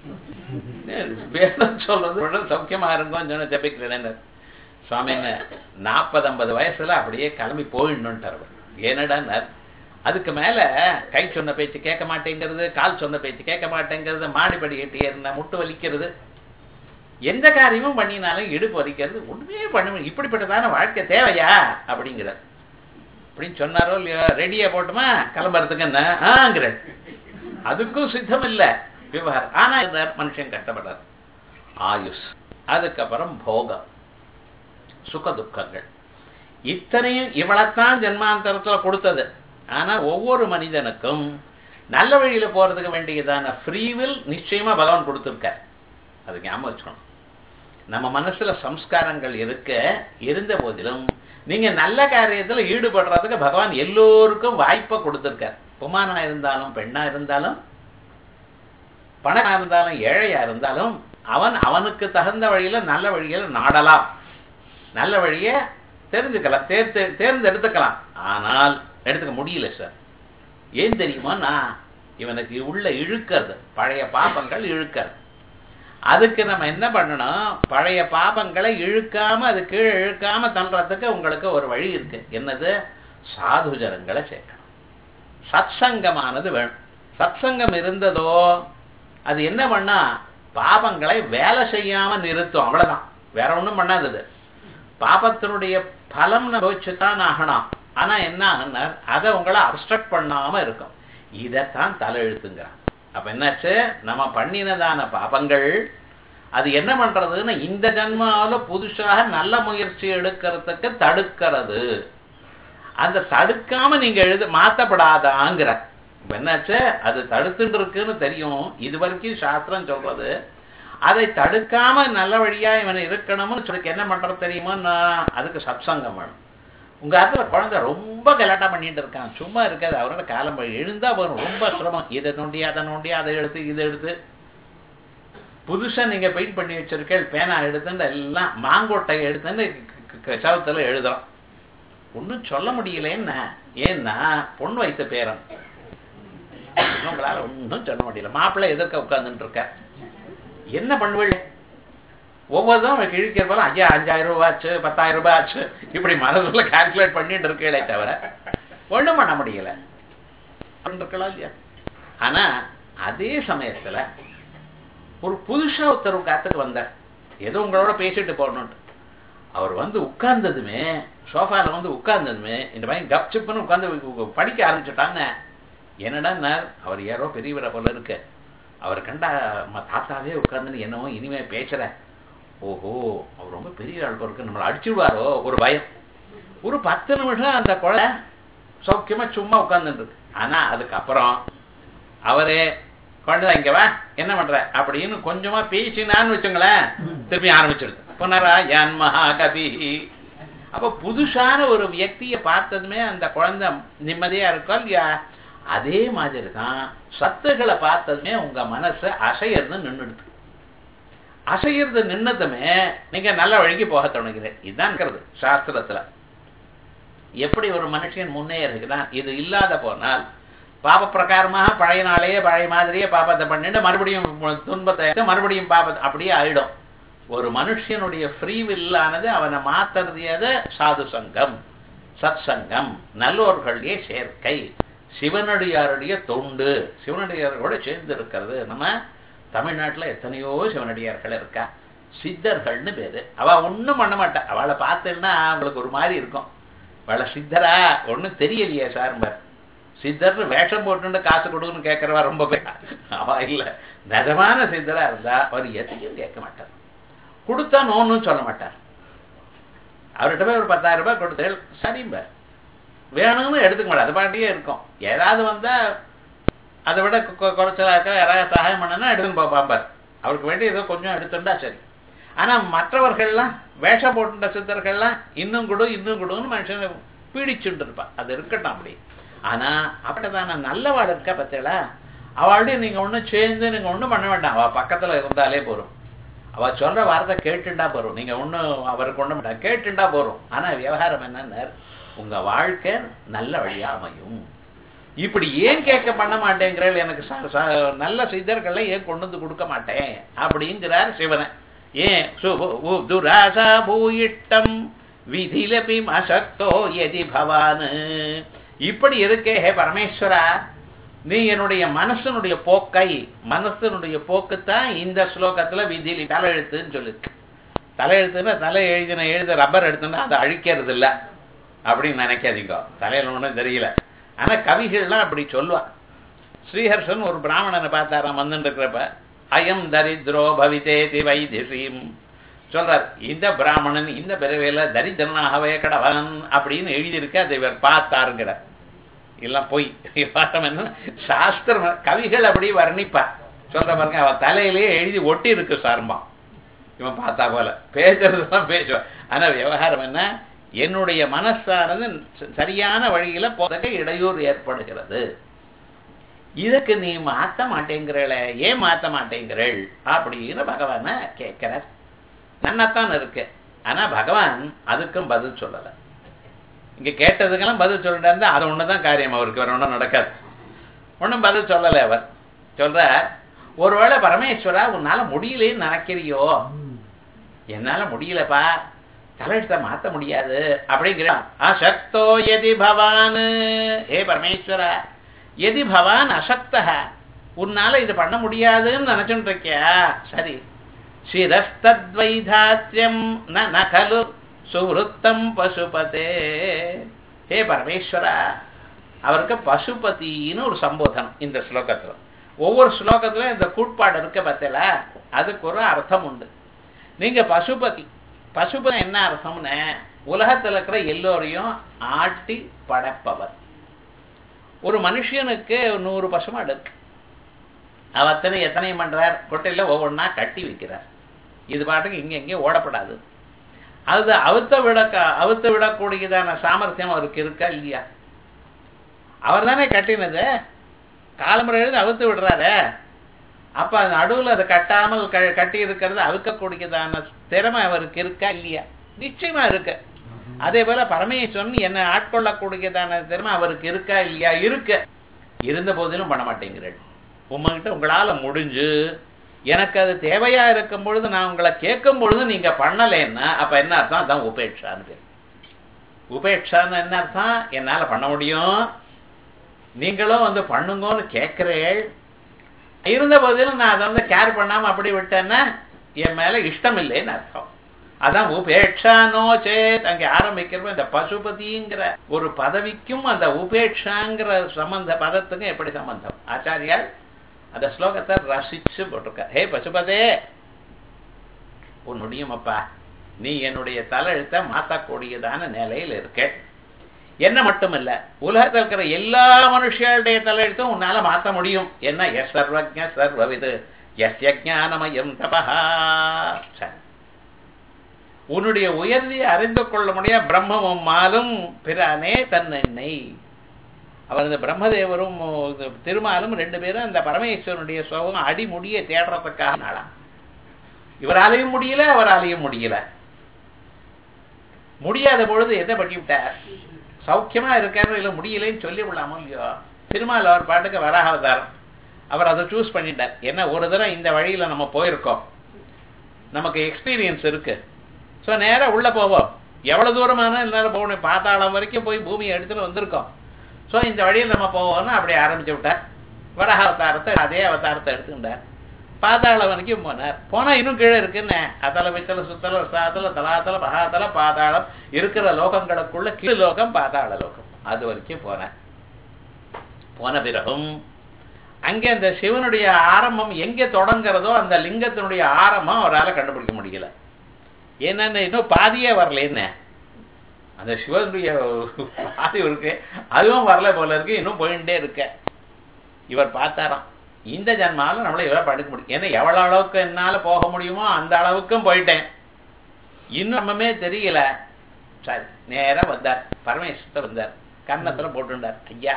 S1: வேதம் சொல்றது உடல் சௌக்கியமா இருங்கோன்னு சொன்ன ஜபிக்கிறேன்னு சுவாமின்னு நாற்பது ஐம்பது வயசுல அப்படியே கிளம்பி போயிடணுன்ட்டார் அவர் ஏனடான்னார் அதுக்கு மேல கை சொன்ன பேச்சு கேட்க மாட்டேங்கிறது கால் சொன்ன பேச்சு கேட்க மாட்டேங்கிறது மாடிப்படி ஏட்டி ஏறின முட்டு வலிக்கிறது எந்த காரியமும் பண்ணினாலும் இடுப்பு வலிக்கிறது ஒண்ணுமே பண்ண முடியும் இப்படிப்பட்டதான வாழ்க்கை தேவையா அப்படிங்கிறார் அப்படின்னு சொன்னாரோ இல்லையோ ரெடியா போட்டுமா கிளம்புறதுக்கு என்ன ஆங்கிற அதுக்கும் சித்தம் இல்ல விவகாரம் ஆனா இந்த மனுஷன் கஷ்டப்படுறார் ஆயுஷ் அதுக்கப்புறம் போகம் சுக துக்கங்கள் இத்தனையும் இவளைத்தான் ஜென்மாந்தரத்துல கொடுத்தது ஆனா ஒவ்வொரு மனிதனுக்கும் நல்ல வழியில போறதுக்கு வேண்டியதான ஃப்ரீவில் நிச்சயமா பகவான் கொடுத்திருக்கார் அது ஞாபகம் வச்சுக்கணும் நம்ம மனசுல சம்ஸ்காரங்கள் இருக்க இருந்த போதிலும் நீங்க நல்ல காரியத்துல ஈடுபடுறதுக்கு பகவான் எல்லோருக்கும் வாய்ப்பை கொடுத்திருக்கார் புமானா இருந்தாலும் பெண்ணா இருந்தாலும் பணமா இருந்தாலும் ஏழையா இருந்தாலும் அவன் அவனுக்கு தகுந்த வழியில நல்ல வழியில நாடலாம் நல்ல வழிய தெரிஞ்சுக்கலாம் தேர்த்து தேர்ந்தெடுத்துக்கலாம் ஆனால் எடுத்துக்க முடியல சார் ஏன் தெரியுமா நான் இவனுக்கு உள்ள இழுக்கிறது பழைய பாப்பங்கள் இழுக்கிறது அதுக்கு நம்ம என்ன பண்ணணும் பழைய பாபங்களை இழுக்காம அது கீழே இழுக்காம தள்ளுறதுக்கு உங்களுக்கு ஒரு வழி இருக்கு என்னது சாதுஜனங்களை சேர்க்கணும் சத்சங்கமானது வேணும் சத்சங்கம் இருந்ததோ அது என்ன பண்ணா பாபங்களை வேலை செய்யாம நிறுத்தும் அவ்வளவுதான் வேற ஒண்ணும் பண்ணாதது பாபத்தினுடைய பலம் வச்சுதான் ஆகணும் ஆனா என்ன ஆகுனா அதை உங்களை அப்ஸ்ட்ரக்ட் பண்ணாம இருக்கும் இதைத்தான் தலையெழுத்துங்கிறான் அப்ப என்னாச்சு நம்ம பண்ணினதான பாபங்கள் அது என்ன பண்றதுன்னு இந்த ஜன்மாவில புதுசாக நல்ல முயற்சி எடுக்கிறதுக்கு தடுக்கிறது அந்த தடுக்காம நீங்க எழுத மாத்தப்படாதாங்கிற இப்ப என்னாச்சு அது தடுத்துட்டு இருக்குன்னு தெரியும் இது வரைக்கும் சாஸ்திரம் சொல்றது அதை தடுக்காம நல்ல வழியா இவன் இருக்கணும்னு சொல்லி என்ன பண்றது தெரியுமா நான் அதுக்கு சத்சங்கம் வேணும் உங்க இடத்துல குழந்தை ரொம்ப கலாட்டா பண்ணிட்டு இருக்கான் சும்மா இருக்காது அவரோட காலம் போய் எழுந்தா வரும் ரொம்ப சிரமம் இதை நோண்டி அதை நோண்டி அதை எடுத்து இதை எடுத்து புதுசா நீங்க பெயிண்ட் பண்ணி வச்சிருக்கேள் பேனா எடுத்துன்னு எல்லாம் மாங்கோட்டையை எடுத்துன்னு சவத்துல எழுதுறோம் ஒன்றும் சொல்ல முடியல என்ன ஏன்னா பொண்ணு வைத்த பேரன் உங்களால ஒன்றும் சொல்ல முடியல மாப்பிள்ளை எதிர்க்க உட்கார்ந்துட்டு இருக்க என்ன பண்ணுவீள் ஒவ்வொருதும் அவன் கிழிக்கிற போல ஐயா அஞ்சாயிரம் ரூபாய் ஆச்சு பத்தாயிரம் ரூபாய் ஆச்சு இப்படி மனசுல கால்குலேட் பண்ணிட்டு இருக்கே தவிர ஒண்ணும் பண்ண முடியல இருக்கலாம் இல்லையா ஆனா அதே சமயத்துல ஒரு புதுசா ஒருத்தர் காத்துக்கு வந்தார் ஏதோ உங்களோட பேசிட்டு போகணும்ட்டு அவர் வந்து உட்கார்ந்ததுமே சோஃபால வந்து உட்கார்ந்ததுமே இந்த பையன் கப் சிப்புன்னு உட்கார்ந்து படிக்க ஆரம்பிச்சுட்டாங்க என்னடா அவர் யாரோ பெரியவரை போல இருக்கு அவர் கண்டா நம்ம தாத்தாவே உட்கார்ந்துன்னு என்னவோ இனிமே பேசுற ஓஹோ அவர் ரொம்ப பெரிய ஆள் இருக்கு நம்மளை அடிச்சுடுவாரோ ஒரு பயம் ஒரு பத்து நிமிஷம் அந்த குழந்தை சௌக்கியமா சும்மா உட்கார்ந்துட்டு இருக்கு ஆனா அதுக்கப்புறம் அவரே குழந்தை இங்க வா என்ன பண்ற அப்படின்னு கொஞ்சமா பேசினான்னு வச்சுங்களேன் திருப்பி ஆரம்பிச்சிருது புனரா யான் மகாகவி அப்ப புதுசான ஒரு வியக்திய பார்த்ததுமே அந்த குழந்தை நிம்மதியா இருக்கும் இல்லையா அதே மாதிரி தான் சத்துகளை பார்த்ததுமே உங்க மனசு அசையறது நின்றுடுது அசையறது நின்னதுமே நீங்க நல்ல வழிக்கு போக தொடங்குகிறேன் இதுதான் இருக்கிறது சாஸ்திரத்துல எப்படி ஒரு மனுஷன் முன்னேறுகிறான் இது இல்லாத போனால் பாப பிரகாரமாக பழைய நாளையே பழைய மாதிரியே பாபத்தை பண்ணிட்டு மறுபடியும் துன்பத்தை மறுபடியும் பாபத்தை அப்படியே ஆயிடும் ஒரு மனுஷனுடைய ஃப்ரீ வில்லானது அவனை மாத்துறது எது சாது சங்கம் சத் சங்கம் நல்லோர்களுடைய சேர்க்கை சிவனடியாருடைய தொண்டு சிவனடியாரோட சேர்ந்து இருக்கிறது நம்ம தமிழ்நாட்டுல எத்தனையோ சிவனடியார்கள் இருக்கா சித்தர்கள்னு பேரு அவ ஒண்ணும் பண்ண மாட்டா அவளை பார்த்தேன்னா அவங்களுக்கு ஒரு மாதிரி இருக்கும் அவளை சித்தரா ஒண்ணும் தெரியலையே சார் சித்தர்னு வேஷம் போட்டுன்னு காசு கொடுன்னு கேட்கறவா ரொம்ப பேர் அவ இல்ல நிஜமான சித்தரா இருந்தா அவர் எதையும் கேட்க மாட்டார் கொடுத்தா நோன்னு சொல்ல மாட்டார் அவர்கிட்ட போய் ஒரு பத்தாயிரம் ரூபாய் கொடுத்து சரிம்ப வேணும்னு எடுத்துக்க மாட்டார் அது பாட்டியே இருக்கும் ஏதாவது வந்தா அதை விட கொ- குறைச்சலா இருக்க யாராவது சகாயம் பண்ணனா எடுத்துன்னு பார்ப்பார் அவருக்கு வேண்டிய ஏதோ கொஞ்சம் எடுத்துட்டா சரி ஆனா மற்றவர்கள்லாம் வேஷம் போட்டுட்ட சித்தர்கள்லாம் இன்னும் கொடு இன்னும் கொடுன்னு மனுஷனை பீடிச்சுட்டு இருப்பா அது இருக்கட்டும் அப்படி ஆனா அப்படிதான நல்லவாள் இருக்கா பத்தியலா அவள்கிட்ட நீங்க ஒண்ணும் சேர்ந்து நீங்க ஒண்ணும் பண்ண வேண்டாம் அவ பக்கத்துல இருந்தாலே போறோம் அவ சொல்ற வார்த்தை கேட்டுண்டா போறோம் நீங்க ஒண்ணும் அவருக்கு ஒண்ணும் வேண்டாம் கேட்டுண்டா போறோம் ஆனா விவகாரம் என்னன்னு உங்க வாழ்க்கை நல்ல வழியா அமையும் இப்படி ஏன் கேட்க பண்ண மாட்டேங்கிறாள் எனக்கு ச- ச- நல்ல சித்தர்களை ஏன் கொண்டு வந்து கொடுக்க மாட்டேன் அப்படிங்கிறார் சிவனை ஏன் சுபு- உ- துராசா பூயிட்டம் விதிலபி அசக்தோ எதி பவான் இப்படி இருக்கே ஹே பரமேஸ்வரா நீ என்னுடைய மனசனுடைய போக்கை மனசனுடைய போக்குத்தான் இந்த ஸ்லோகத்துல விதிலி தலையெழுத்துன்னு சொல்லு தலையெழுத்துன்னா தலை எழுதின எழுத ரப்பர் எடுத்துன்னா அதை அழிக்கிறது இல்ல அப்படின்னு நினைக்காதீங்க தலையில ஒண்ணும் தெரியல ஆனா கவிகள்லாம் அப்படி சொல்லுவா ஸ்ரீஹர்ஷன் ஒரு பிராமணனை பார்த்தாராம் வந்துட்டு இருக்கிறப்ப அயம் தரித்ரோ பவிதேதி வைதிஷீம் சொல்றார் இந்த பிராமணன் இந்த பிறவையில தரித்திரனாகவே கடவன் அப்படின்னு எழுதியிருக்க அதை இவர் பார்த்தாருங்கிற எல்லாம் பொய் விவகாரம் என்ன சாஸ்திரம் கவிகள் அப்படி வர்ணிப்பா சொல்ற பாருங்க அவ தலையிலேயே எழுதி ஒட்டி இருக்கு சார்மா இவன் பார்த்தா போல பேசுறதுதான் பேசுவான் ஆனா விவகாரம் என்ன என்னுடைய மனசானது ச- சரியான வழியில போதக இடையூறு ஏற்படுகிறது இதுக்கு நீ மாத்த மாட்டேங்கிறல ஏன் மாத்த மாட்டேங்கிறள் அப்படின்னு பகவான கேட்கிறார் நன்னாத்தான் இருக்கு ஆனா பகவான் அதுக்கும் பதில் சொல்லல இங்க கேட்டதுக்கெல்லாம் பதில் சொல்லிட்டு இருந்தா அது ஒண்ணுதான் காரியம் அவருக்கு வேற ஒண்ணும் நடக்காது ஒண்ணும் பதில் சொல்லல அவர் சொல்ற ஒருவேளை பரமேஸ்வரா உன்னால முடியலன்னு நினைக்கிறியோ என்னால முடியலப்பா தலையெழுத்த மாத்த முடியாது அப்படிங்கிற அசக்தோ எதி பவான் ஏ பரமேஸ்வரா எதி பவான் அசக்தா உன்னால இது பண்ண முடியாதுன்னு நினைச்சுட்டு இருக்கியா சரி சிரஸ்தத்வைதாத்யம் ந ந கலு சுவருத்தம் பசுபதே ஹே பரமேஸ்வரா அவருக்கு பசுபதினு ஒரு சம்போதனம் இந்த ஸ்லோகத்துல ஒவ்வொரு ஸ்லோகத்துல இந்த கூட்பாடு இருக்க பார்த்தல அதுக்கு ஒரு அர்த்தம் உண்டு நீங்க பசுபதி பசுபதி என்ன அர்த்தம்னு உலகத்துல இருக்கிற எல்லோரையும் ஆட்டி படைப்பவர் ஒரு மனுஷனுக்கு நூறு பசுமாடு இருக்கு அவ அத்தனை எத்தனை பண்றார் கொட்டையில ஒவ்வொன்றா கட்டி வைக்கிறார் இது பாட்டுக்கு இங்க இங்கே ஓடப்படாது அது அவுத்த விட அவுத்த விடக்கூடியதான சாமர்த்தியம் அவருக்கு இருக்கா இல்லையா அவர் தானே கட்டினது காலமுறை எழுதி அவுத்து விடுறாரு அப்ப அது நடுவுல அதை கட்டாமல் க- கட்டி இருக்கிறது அவுக்கக்கூடியதான திறமை அவருக்கு இருக்கா இல்லையா நிச்சயமா இருக்கு அதே போல பரமேஸ்வரன் என்னை ஆட்கொள்ளக்கூடியதான திறமை அவருக்கு இருக்கா இல்லையா இருக்கு இருந்த போதிலும் பண்ண மாட்டேங்கிறேன் உங்ககிட்ட உங்களால முடிஞ்சு எனக்கு அது தேவையா இருக்கும் பொழுது நான் உங்களை கேட்கும் பொழுது நீங்க பண்ணலைன்னா அப்ப என்ன அர்த்தம் அதான் உபேட்சான்னு பேர் உபேட்சான்னு என்ன அர்த்தம் என்னால பண்ண முடியும் நீங்களும் வந்து பண்ணுங்கன்னு கேட்கிறேள் இருந்த போதிலும் நான் அதை வந்து கேர் பண்ணாம அப்படி விட்டேன்னா என் மேல இஷ்டம் இல்லைன்னு அர்த்தம் அதான் உபேட்சா நோ சேத் அங்க ஆரம்பிக்கிறப்ப இந்த பசுபதிங்கிற ஒரு பதவிக்கும் அந்த உபேட்சாங்கிற சம்பந்த பதத்துக்கும் எப்படி சம்பந்தம் ஆச்சாரியார் அந்த ஸ்லோகத்தை ரசிச்சு போட்டிருக்க ஹே பசுபதே உன் முடியுமப்பா நீ என்னுடைய தலையெழுத்தை மாத்தக்கூடியதான நிலையில் இருக்க என்ன மட்டுமல்ல உலகத்தில் இருக்கிற எல்லா மனுஷர்களுடைய தலையெழுத்தும் உன்னால மாத்த முடியும் என்ன எஸ் சர்வஜ சர்வவிது எஸ் ஞானமயம் தபஹா சரி உன்னுடைய உயர்வை அறிந்து கொள்ள முடிய பிரம்மமும் மாலும் பிரானே தன்னெண்ணை அவர் இந்த பிரம்மதேவரும் இது திருமாலும் ரெண்டு பேரும் அந்த பரமேஸ்வரனுடைய சோகம் அடிமுடிய தேடுறதுக்காக நாளா இவராலையும் முடியல அவராலையும் முடியல முடியாத பொழுது என்ன பண்ணிவிட்டார் சௌக்கியமா இருக்காரு இல்ல முடியலைன்னு சொல்லி விடலாமோ இல்லையோ திருமால் அவர் பாட்டுக்கு வராக அவதாரம் அவர் அதை சூஸ் பண்ணிட்டார் என்ன ஒரு தடவை இந்த வழியில நம்ம போயிருக்கோம் நமக்கு எக்ஸ்பீரியன்ஸ் இருக்கு ஸோ நேரா உள்ள போவோம் எவ்வளவு தூரமான இருந்தாலும் போகணும் பாத்தாளம் வரைக்கும் போய் பூமியை எடுத்துட்டு வந்திருக்கோம் ஸோ இந்த வழியில் நம்ம போவோம்னு அப்படி ஆரம்பிச்சு விட்டார் வராக அவதாரத்தை அதே அவதாரத்தை எடுத்துக்கிட்டார் பாதாளம் வரைக்கும் போனார் போனா இன்னும் கீழே இருக்குன்னு அதல வித்தல சுத்தல சாத்தல தலாத்தல மகாத்தல பாதாளம் இருக்கிற லோகங்களுக்குள்ள கீழ் லோகம் பாதாள லோகம் அது வரைக்கும் போனார் போன பிறகும் அங்கே அந்த சிவனுடைய ஆரம்பம் எங்கே தொடங்குறதோ அந்த லிங்கத்தினுடைய ஆரம்பம் அவரால் கண்டுபிடிக்க முடியல என்னன்னு இன்னும் பாதியே வரல என்ன அந்த சிவனுடைய பாதி இருக்கு அதுவும் வரல போல இருக்கு இன்னும் போயிட்டே இருக்க இவர் பார்த்தாராம் இந்த ஜன்மாவில் நம்மளை இவ்வளோ படுக்க முடியும் ஏன்னா எவ்வளோ அளவுக்கு என்னால் போக முடியுமோ அந்த அளவுக்கும் போயிட்டேன் இன்னும் நம்மமே தெரியல சரி நேராக வந்தார் பரமேஸ்வரர் வந்தார் கன்னத்தில் போட்டுண்டார் ஐயா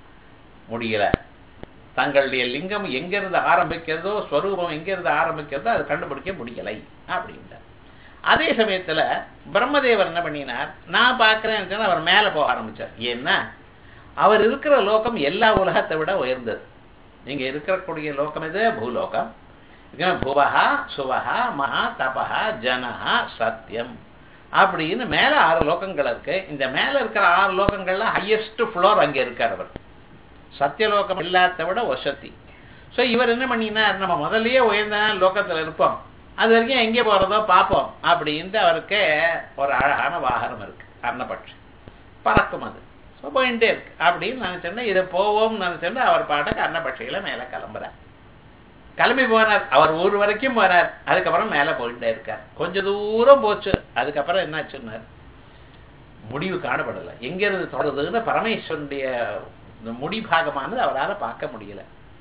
S1: முடியல தங்களுடைய லிங்கம் எங்கிருந்து ஆரம்பிக்கிறதோ ஸ்வரூபம் எங்கிருந்து ஆரம்பிக்கிறதோ அதை கண்டுபிடிக்க முடியலை அப்படின்ட்டார் அதே சமயத்துல பிரம்மதேவர் என்ன பண்ணினார் நான் பார்க்கிறேன் அவர் மேல போக ஆரம்பிச்சார் ஏன்னா அவர் இருக்கிற லோகம் எல்லா உலகத்தை விட உயர்ந்தது நீங்க இருக்கக்கூடிய லோகம் இது பூலோகம் புவஹா சுவஹா மகா தபஹா ஜனஹா சத்தியம் அப்படின்னு மேல ஆறு லோகங்கள் இருக்கு இந்த மேல இருக்கிற ஆறு லோகங்கள்ல ஹையஸ்ட் ஃப்ளோர் அங்க இருக்கார் அவர் சத்தியலோகம் இல்லாத விட வசதி ஸோ இவர் என்ன பண்ணினார் நம்ம முதல்லயே உயர்ந்த லோகத்தில் இருப்போம் அது வரைக்கும் எங்கே போகிறதோ பார்ப்போம் அப்படின்ட்டு அவருக்கு ஒரு அழகான வாகனம் இருக்கு அன்னபட்சி பறக்கும் அது ஸோ போயிட்டே இருக்கு அப்படின்னு நினச்சோன்னா இதை போவோம்னு நினச்சோன்னா அவர் பாட்டுக்கு அன்னபட்சிகளை மேலே கிளம்புறார் கிளம்பி போனார் அவர் ஊர் வரைக்கும் போனார் அதுக்கப்புறம் மேலே போயிட்டே இருக்கார் கொஞ்ச தூரம் போச்சு அதுக்கப்புறம் என்னாச்சுன்னார் முடிவு காணப்படலை எங்கிருந்து தொடருதுன்னு பரமேஸ்வரனுடைய இந்த முடிபாகமானது அவரால் பார்க்க முடியல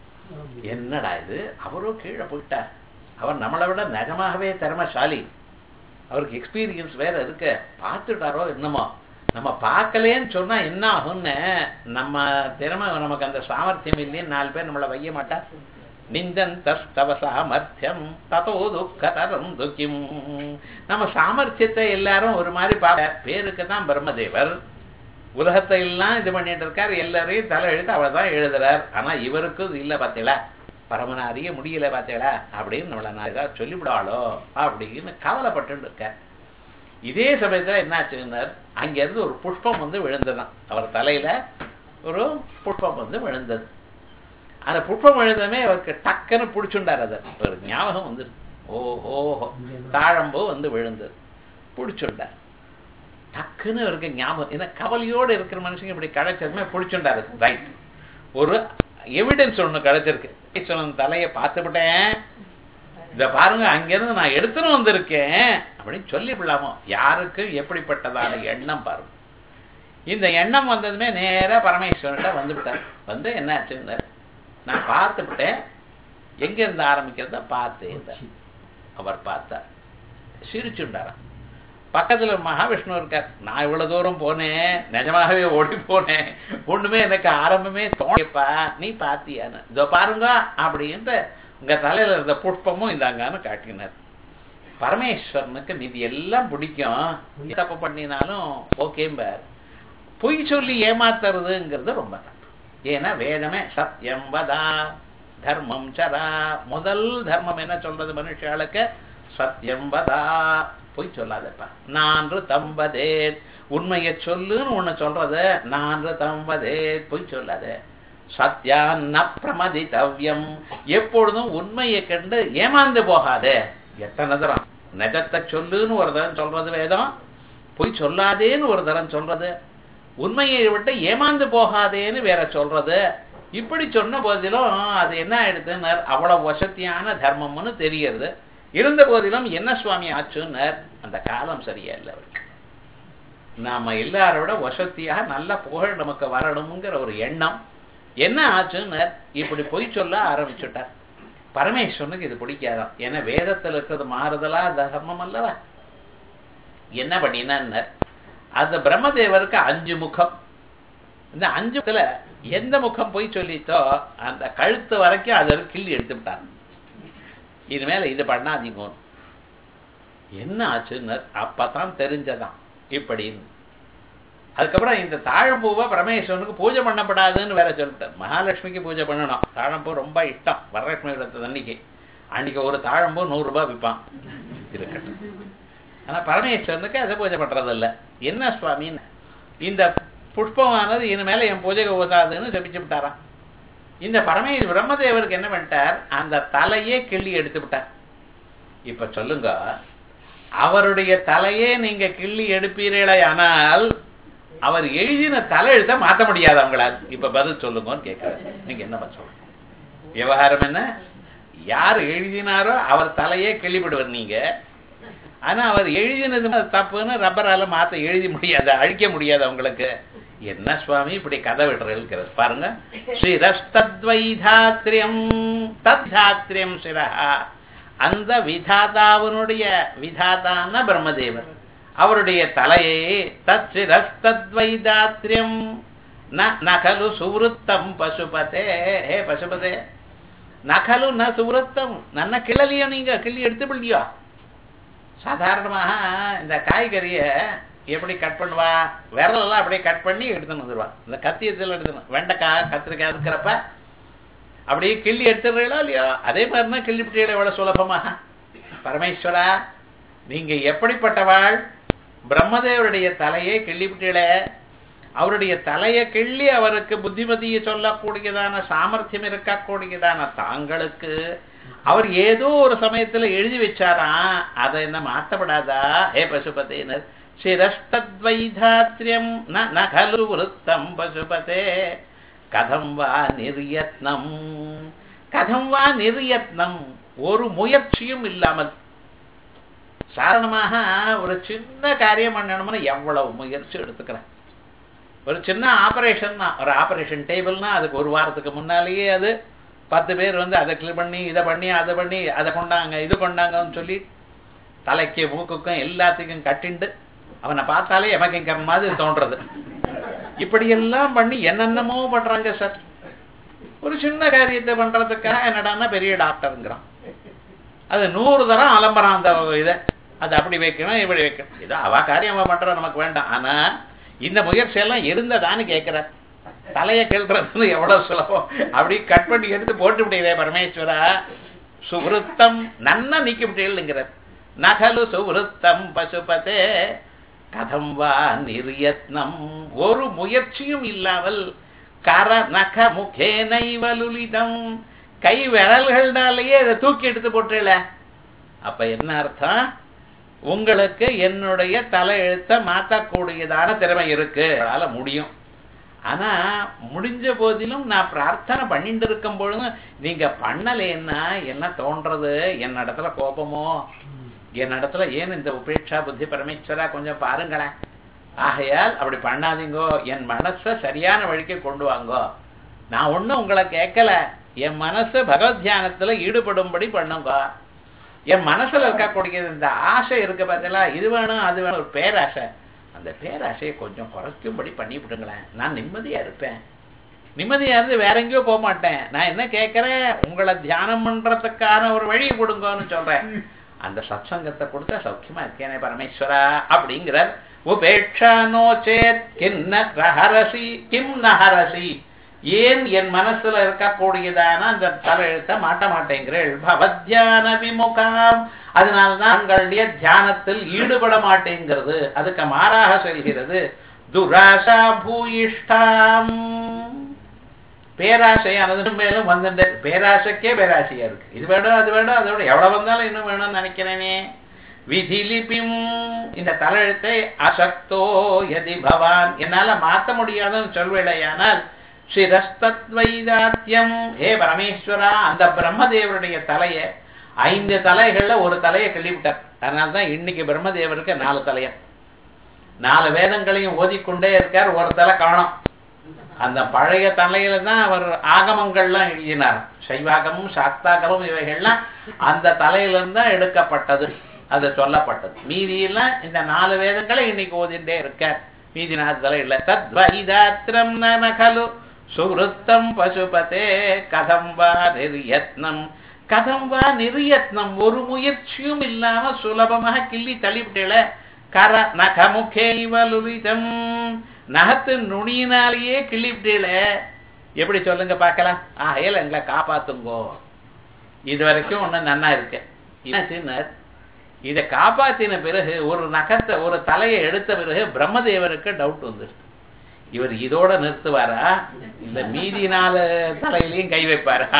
S1: என்னடா இது அவரும் கீழே போயிட்டார் அவர் நம்மளை விட நிஜமாகவே திறமசாலி அவருக்கு எக்ஸ்பீரியன்ஸ் வேற இருக்கு பார்த்துட்டாரோ என்னமோ நம்ம பார்க்கலேன்னு சொன்னா என்ன ஆகும்னு நம்ம திறமை நமக்கு அந்த சாமர்த்தியம் இல்லைன்னு நாலு பேர் நம்மளை வைய மாட்டா நிந்தந்தஸ்தவ சாமர்த்தியம் ததோ துக்கதரம் துக்கிம் நம்ம சாமர்த்தியத்தை எல்லாரும் ஒரு மாதிரி பார்க்க பேருக்கு தான் பிரம்மதேவர் உலகத்தை எல்லாம் இது பண்ணிட்டு இருக்கார் எல்லாரையும் தலை எழுத்து அவர் தான் எழுதுறார் ஆனா இவருக்கு இது இல்லை பார்த்தீங்களா பரமனை அறிய முடியல பார்த்தீங்களா அப்படின்னு நம்மளை நான் ஏதாவது சொல்லிவிடாளோ அப்படின்னு கவலைப்பட்டு இருக்க இதே சமயத்துல என்னாச்சுன்னார் அங்கிருந்து ஒரு புஷ்பம் வந்து விழுந்ததான் அவர் தலையில ஒரு புஷ்பம் வந்து விழுந்தது அந்த புஷ்பம் விழுந்தமே அவருக்கு டக்குன்னு பிடிச்சுண்டார் அதை ஒரு ஞாபகம் வந்து ஓஹோ தாழம்பூ வந்து விழுந்தது பிடிச்சுண்டார் டக்குன்னு அவருக்கு ஞாபகம் ஏன்னா கவலையோடு இருக்கிற மனுஷங்க இப்படி கிடைச்சதுமே பிடிச்சுண்டாரு ரைட் ஒரு எவிடன்ஸ் ஒண்ணு கிடைச்சிருக்கு ஈஸ்வரன் தலையை பார்த்துவிட்டேன் இத பாருங்க அங்கிருந்து நான் எடுத்துன்னு வந்திருக்கேன் அப்படின்னு சொல்லிவிடலாமோ யாருக்கும் எப்படிப்பட்டதான எண்ணம் பாருங்க இந்த எண்ணம் வந்ததுமே நேரா பரமேஸ்வரன்கிட்ட வந்து விட்டார் வந்து என்ன ஆச்சுன்னு நான் பார்த்து விட்டேன் எங்க இருந்து ஆரம்பிக்கிறத பார்த்தேன் அவர் பார்த்தார் சிரிச்சுண்டாராம் பக்கத்துல மகாவிஷ்ணு இருக்கார் நான் இவ்வளவு தூரம் போனேன் நிஜமாகவே ஓடி போனேன் ஒண்ணுமே எனக்கு ஆரம்பமே தோணிப்பா நீ பாத்தியான்னு இதோ பாருங்க அப்படின்ட்டு உங்க தலையில இருந்த புஷ்பமும் இந்தாங்கன்னு காட்டினார் பரமேஸ்வரனுக்கு மீதி எல்லாம் பிடிக்கும் தப்பு பண்ணினாலும் ஓகேம்பார் பொய் சொல்லி ஏமாத்துறதுங்கிறது ரொம்ப தப்பு ஏன்னா வேதமே சத்தியம் வதா தர்மம் சரா முதல் தர்மம் என்ன சொல்றது மனுஷாளுக்கு சத்தியம் வதா பொய் சொல்லாதப்பா நான்று தம்பதே உண்மையை சொல்லுன்னு ஒண்ணு சொல்றது நான்று தம்பதே பொய் சொல்லாத சத்யான் பிரமதித்தவ்யம் எப்பொழுதும் உண்மையை கண்டு ஏமாந்து போகாதே எத்தனை தரம் நிஜத்தை சொல்லுன்னு ஒரு தரம் சொல்றது வேதம் பொய் சொல்லாதேன்னு ஒரு தரம் சொல்றது உண்மையை விட்டு ஏமாந்து போகாதேன்னு வேற சொல்றது இப்படி சொன்ன போதிலும் அது என்ன ஆயிடுதுன்னு அவ்வளவு வசதியான தர்மம்னு தெரியறது இருந்த போதிலும் என்ன சுவாமி ஆச்சுன்னர் அந்த காலம் சரியா இல்லை அவருக்கு நாம எல்லாரோட வசதியாக நல்ல புகழ் நமக்கு வரணுங்கிற ஒரு எண்ணம் என்ன ஆச்சுன்னர் இப்படி பொய் சொல்ல ஆரம்பிச்சுட்டார் பரமேஸ்வரனுக்கு இது பிடிக்காதான் ஏன்னா வேதத்துல இருக்கிறது மாறுதலா தர்மம் அல்லவா என்ன பண்ணினார் அந்த பிரம்மதேவருக்கு அஞ்சு முகம் இந்த அஞ்சுல எந்த முகம் போய் சொல்லித்தோ அந்த கழுத்து வரைக்கும் அதை கிள்ளி எடுத்து விட்டார் இனிமேல இது பண்ணாதீங்க என்ன ஆச்சுன்னு அப்பதான் தெரிஞ்சதான் இப்படின்னு அதுக்கப்புறம் இந்த தாழம்பூவை பரமேஸ்வரனுக்கு பூஜை பண்ணப்படாதுன்னு வேற சொல்லிட்டார் மகாலட்சுமிக்கு பூஜை பண்ணணும் தாழம்பூ ரொம்ப இஷ்டம் வரலட்சுமி விடத்தது அன்னைக்கு அன்னைக்கு ஒரு தாழம்பூ நூறு ரூபாய் விற்பான் இருக்கட்டும் ஆனா பரமேஸ்வரனுக்கு அதை பூஜை பண்றது இல்ல என்ன சுவாமின்னு இந்த புஷ்பமானது இனிமேல என் பூஜைக்கு உதாதுன்னு ஜபிச்சு விட்டாராம் இந்த பரமே பிரம்மதேவருக்கு என்ன பண்ணிட்டார் அந்த தலையே கிள்ளி எடுத்து விட்டார் இப்ப சொல்லுங்க அவருடைய தலையே நீங்க கிள்ளி எடுப்பீர்களே ஆனால் அவர் எழுதின தலை எழுத்த மாத்த முடியாது அவங்களால் இப்ப பதில் சொல்லுங்கன்னு கேட்கிறாரு நீங்க என்ன சொல்லுங்க விவகாரம் என்ன யார் எழுதினாரோ அவர் தலையே கிள்ளிவிடுவர் நீங்க ஆனா அவர் எழுதினது தப்புன்னு ரப்பரால மாத்த எழுதி முடியாது அழிக்க முடியாது அவங்களுக்கு என்ன சுவாமி இப்படி கதை விடுறது பாருங்க ஸ்ரீரஸ்தத்வைதாத்ரியம் தத்தாத்ரியம் சிரஹா அந்த விதாதாவனுடைய விதாதான பிரம்மதேவர் அவருடைய தலையை தத்ரஸ்தத்வைதாத்ரியம் நகலு சுவருத்தம் பசுபதே ஹே பசுபதே நகலு ந சுவருத்தம் நன்ன கிளலியோ நீங்க கிள்ளி எடுத்து பிள்ளையோ சாதாரணமாக இந்த காய்கறிய எப்படி கட் பண்ணுவா விரலெல்லாம் அப்படியே கட் பண்ணி எடுத்துன்னு வந்துடுவா இந்த கத்தியத்தில் எடுத்துணும் வெண்டைக்காய் கத்திரிக்காய் இருக்கிறப்ப அப்படியே கிள்ளி எடுத்துடுறீங்களோ இல்லையோ அதே மாதிரி தான் கிள்ளி விட்டீங்களா எவ்வளவு சுலபமாக பரமேஸ்வரா நீங்க எப்படிப்பட்டவாள் பிரம்மதேவருடைய தலையை கிள்ளி விட்டீங்களே அவருடைய தலையை கிள்ளி அவருக்கு புத்திமதியை சொல்லக்கூடியதான சாமர்த்தியம் இருக்கக்கூடியதான தாங்களுக்கு அவர் ஏதோ ஒரு சமயத்துல எழுதி வச்சாராம் அதை என்ன மாத்தப்படாதா ஹே பசுபதேனர் சிரஷ்டத்வைதாத்ரியம் நகலு விருத்தம் பசுபதே கதம் வா நிர்யத்னம் கதம் வா நிர்யத்னம் ஒரு முயற்சியும் இல்லாமல் சாதாரணமாக ஒரு சின்ன காரியம் பண்ணணும்னு எவ்வளவு முயற்சி எடுத்துக்கிறேன் ஒரு சின்ன ஆபரேஷன் தான் ஒரு ஆபரேஷன் டேபிள்னா அதுக்கு ஒரு வாரத்துக்கு முன்னாலேயே அது பத்து பேர் வந்து அதை கிளீன் பண்ணி இதை பண்ணி அதை பண்ணி அதை கொண்டாங்க இது கொண்டாங்கன்னு சொல்லி தலைக்கு மூக்குக்கும் எல்லாத்துக்கும் கட்டிண்டு அவனை பார்த்தாலே எமக்கிங்கிற மாதிரி தோன்றது இப்படியெல்லாம் பண்ணி என்னென்னமோ பண்றாங்க சார் ஒரு சின்ன காரியத்தை பண்றதுக்காக என்னடான்னா பெரிய டாக்டருங்கிறான் அது நூறு தரம் அலம்புறான் அந்த இதை அது அப்படி வைக்கணும் இப்படி வைக்கணும் இதோ அவ காரியம் அவன் பண்ற நமக்கு வேண்டாம் ஆனா இந்த முயற்சி எல்லாம் இருந்ததான்னு கேட்கிற தலையை கிள்றதுன்னு எவ்வளவு சுலபம் அப்படி கட் பண்ணி எடுத்து போட்டு விட்டீங்களே பரமேஸ்வரா சுவருத்தம் நன்னா நீக்கி விட்டீங்கிறார் நகலு சுவருத்தம் பசுபதே கதம் வா நிர்யத்னம் ஒரு முயற்சியும் இல்லாமல் கர நக முகே நைவலுலிதம் கை விரல்கள்னாலேயே அதை தூக்கி எடுத்து போட்டுல அப்ப என்ன அர்த்தம் உங்களுக்கு என்னுடைய தலை எழுத்த மாத்தக்கூடியதான திறமை இருக்கு அதனால முடியும் ஆனா முடிஞ்ச போதிலும் நான் பிரார்த்தனை பண்ணிட்டு இருக்கும் பொழுதும் நீங்க பண்ணலேன்னா என்ன தோன்றது என் இடத்துல கோபமோ என் இடத்துல ஏன் இந்த உபேட்சா புத்தி பரமேஸ்வரா கொஞ்சம் பாருங்களேன் ஆகையால் அப்படி பண்ணாதீங்கோ என் மனசை சரியான வழிக்கு கொண்டு வாங்கோ நான் ஒண்ணும் உங்களை கேட்கல என் மனசு பகவத் தியானத்துல ஈடுபடும்படி பண்ணுங்க என் மனசுல இருக்கக்கூடிய இந்த ஆசை இருக்கு பார்த்தீங்களா இது வேணும் அது வேணும் ஒரு பேராசை அந்த பேராசையை கொஞ்சம் குறைக்கும்படி பண்ணி விடுங்களேன் நான் நிம்மதியா இருப்பேன் நிம்மதியா இருந்து வேற எங்கேயோ போக மாட்டேன் நான் என்ன கேட்கிறேன் உங்களை தியானம் பண்றதுக்கான ஒரு வழியை கொடுங்கன்னு சொல்றேன் அந்த சத்சங்கத்தை கொடுத்தா சௌக்கியமா இருக்கேனே பரமேஸ்வரா அப்படிங்கிறார் உபேட்சா நோ சேத் கிண்ண ரஹரசி கிம் நஹரசி ஏன் என் மனசுல இருக்கக்கூடியதான அந்த தலையெழுத்த மாட்ட மாட்டேங்கிறேள் பவத்யான விமுகாம் அதனால்தான் உங்களுடைய தியானத்தில் ஈடுபட மாட்டேங்கிறது அதுக்கு மாறாக செல்கிறது துராசா பூயிஷ்டாம் பேராசையானது மேலும் வந்துட்டு பேராசைக்கே பேராசையா இருக்கு இது வேணும் அது வேணும் அதோட எவ்வளவு வந்தாலும் இன்னும் வேணும்னு நினைக்கிறேனே விதிலிபிம் இந்த தலையெழுத்தை அசக்தோ எதி பவான் என்னால மாத்த முடியாதுன்னு சொல்வேளையானால் ஸ்ரீரஸ்தத்வைதாத்தியம் ஹே பரமேஸ்வரா அந்த பிரம்மதேவருடைய தலைய ஐந்து தலைகள்ல ஒரு தலையை கிள்ளிவிட்டார் அதனால்தான் இன்னைக்கு பிரம்மதேவருக்கு நாலு தலைய நாலு வேதங்களையும் ஓதிக்கொண்டே இருக்கார் ஒரு தலை காணும் அந்த பழைய தலையில தான் அவர் ஆகமங்கள்லாம் எழுதினார் சைவாகமும் சாக்தாகமும் இவைகள்லாம் அந்த தலையிலிருந்து தான் எடுக்கப்பட்டது அது சொல்லப்பட்டது மீதியெல்லாம் இந்த நாலு வேதங்களை இன்னைக்கு ஓதிண்டே இருக்கார் மீதி நாலு தலை இல்லை தத்வைதாத்திரம் நகலு சுவருத்தம் பசுபதே கதம் வா நிர்யத்னம் கதம் வா நிர்யத்னம் ஒரு முயற்சியும் இல்லாம சுலபமாக கிள்ளி தள்ளிவிட்டேல கர நகமுகே இவலுலிதம் நகத்து நுனியினாலேயே கிள்ளிவிட்டேல எப்படி சொல்லுங்க பார்க்கலாம் ஆகையில எங்களை காப்பாத்துங்கோ இது வரைக்கும் ஒண்ணு நன்னா இருக்கு என்னாச்சுன்னார் இதை காப்பாத்தின பிறகு ஒரு நகத்தை ஒரு தலையை எடுத்த பிறகு பிரம்மதேவருக்கு டவுட் வந்துருக்கு இவர் இதோட நிறுத்துவாரா இல்ல மீதி நாலு தலையிலையும் கை வைப்பாரா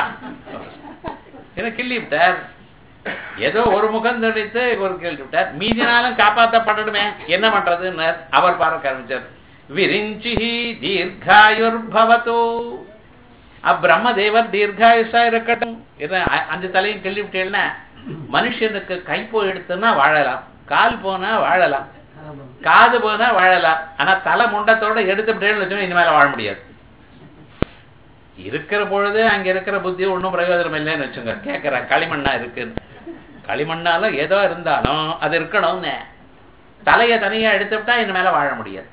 S1: என்ன கிள்ளி விட்டார் ஏதோ ஒரு முகம் தெளித்து ஒரு கேள்வி விட்டார் மீதி நாளும் காப்பாற்றப்படணுமே என்ன பண்றதுன்னு அவர் பார்க்க ஆரம்பிச்சார் விரிஞ்சி தீர்காயுர்பவதோ அப்பிரம்மதேவர் தீர்காயுஷா இருக்கட்டும் என்ன அ- அஞ்சு தலையும் கிள்ளி விட்டேன்னா மனுஷனுக்கு கை போய் எடுத்துன்னா வாழலாம் கால் போனா வாழலாம் காது போனா வாழலாம் ஆனா தலை முண்டத்தோட எடுத்து விட்டேன்னு வச்சோம் இனிமேல வாழ முடியாது இருக்கிற பொழுது அங்க இருக்கிற புத்தி ஒண்ணும் பிரயோஜனம் இல்லைன்னு வச்சுங்க கேட்கிறேன் களிமண்ணா இருக்குன்னு களிமண்ணாலும் ஏதோ இருந்தாலும் அது இருக்கணும்னு தலையை தனியா எடுத்து விட்டா இனிமேல வாழ முடியாது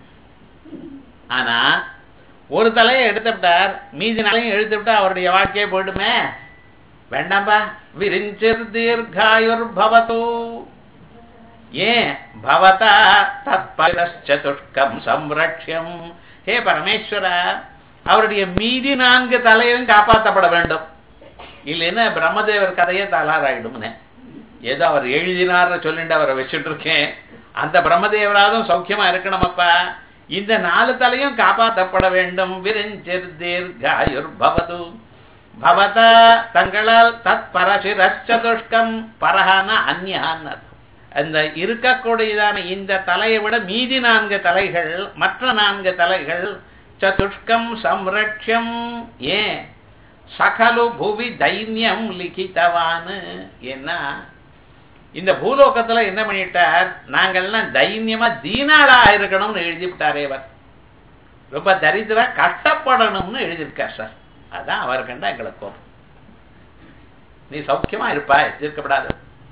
S1: ஆனா ஒரு தலையை எடுத்து விட்டார் மீதி நாளையும் எடுத்து விட்டா அவருடைய வாழ்க்கையே போயிடுமே வேண்டாம்பா விரிஞ்சிர் தீர்காயுர் பவத்து ஏன் பவதா தத்பரச்சதுஷ்கம் சம்ரக்ஷம் ஹே பரமேஸ்வரா அவருடைய மீதி நான்கு தலையும் காப்பாற்றப்பட வேண்டும் இல்லைன்னா பிரம்மதேவர் கதையே தலாராயிடும்னு ஏதோ அவர் எழுதினார்னு சொல்லிட்டு அவரை வச்சுட்டு இருக்கேன் அந்த பிரம்மதேவராதும் சௌக்கியமா இருக்கணுமப்பா இந்த நாலு தலையும் காப்பாற்றப்பட வேண்டும் விரிஞ்சிர் தீர்காயுர் பவது பவதா தங்களால் தத் பரசிரச்சதுஷ்கம் பரஹான அந்யான் அர்த்தம். அந்த இருக்கக்கூடியதான இந்த தலையை விட மீதி நான்கு தலைகள் மற்ற நான்கு தலைகள் சதுஷ்கம் சம்ரக்ஷம் ஏன் சகலு புவி தைன்யம் லிகிதவான் என்ன இந்த பூலோகத்துல என்ன பண்ணிட்டார் நாங்கள்லாம் தைரியமா தீனாளா இருக்கணும்னு எழுதிவிட்டாரே அவர் ரொம்ப தரித்திரா கஷ்டப்படணும்னு எழுதியிருக்கார் சார் அதான் அவர் கண்டா எங்களுக்கு கோபம் நீ சௌக்கியமா இருப்பா இருக்கப்படாது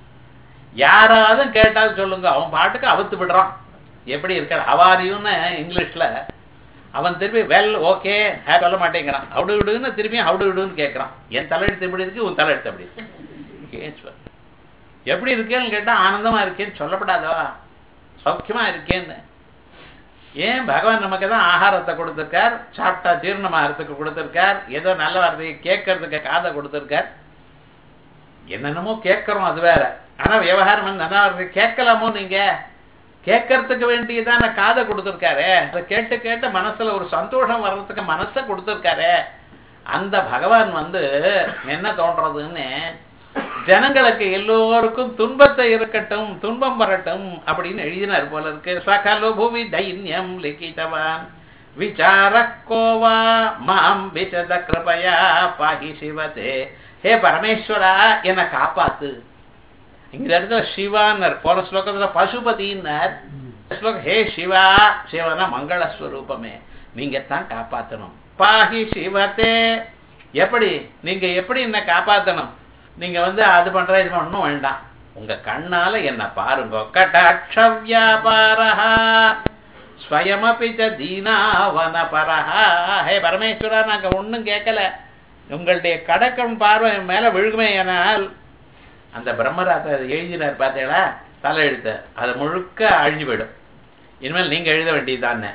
S1: யாராவது கேட்டாலும் சொல்லுங்க அவன் பாட்டுக்கு அவுத்து விடுறான் எப்படி இருக்கார் அவாரியும்னு இங்கிலீஷ்ல அவன் திருப்பி வெல் ஓகே சொல்ல மாட்டேங்கிறான் அவுடு விடுன்னு திரும்பி அவுடு விடுன்னு கேட்கறான் என் தலையெழுத்து எப்படி இருக்கு உன் தலையெழுத்து எப்படி இருக்கு ஏன் சொல் எப்படி இருக்கேன்னு கேட்டா ஆனந்தமா இருக்கேன்னு சொல்லப்படாதோ சௌக்கியமா இருக்கேன்னு ஏன் பகவான் நமக்கு தான் ஆகாரத்தை கொடுத்திருக்கார் சாப்பிட்டா ஜீரணமாகறதுக்கு கொடுத்திருக்கார் ஏதோ நல்ல வார்த்தையை கேட்கறதுக்கு காதை கொடுத்திருக்கார் என்னென்னமோ கேட்கறோம் அது வேற ஆனா விவகாரம் வந்து நல்லா இருக்கு கேட்கலாமோ நீங்க கேட்கறதுக்கு வேண்டியதான காதை கொடுத்திருக்காரு அதை கேட்டு கேட்டு மனசுல ஒரு சந்தோஷம் வர்றதுக்கு மனசை கொடுத்திருக்காரு அந்த பகவான் வந்து என்ன தோன்றதுன்னு ஜனங்களுக்கு எல்லோருக்கும் துன்பத்தை இருக்கட்டும் துன்பம் வரட்டும் அப்படின்னு எழுதினார் போல இருக்கு சகலு புவி தைன்யம் லிகிதவான் விசாரக்கோவா மாம் விசத கிருபயா பாகி சிவதே ஹே பரமேஸ்வரா என்னை காப்பாத்து இந்த இடத்துல சிவான்னர் போன ஸ்லோகத்துல பசுபதினார் ஸ்லோகம் ஹே சிவா சிவனா மங்களஸ்வரூபமே நீங்க தான் காப்பாத்தணும் பாகி சிவத்தே எப்படி நீங்க எப்படி என்ன காப்பாத்தணும் நீங்க வந்து அது பண்ற இது பண்ணணும் வேண்டாம் உங்க கண்ணால என்ன பாருங்க கடாட்ச வியாபாரா ஸ்வயமபி ச தீனாவனபரஹா ஹே பரமேஸ்வரா நாங்க ஒண்ணும் கேட்கல உங்களுடைய கடக்கம் பார்வை என் மேல விழுகுமே ஆனால் அந்த பிரம்மராத்த எழுதினார் பார்த்தீங்களா தலை எழுத்து அது முழுக்க அழிஞ்சு போயிடும் இனிமேல் நீங்க எழுத வேண்டியதுதானே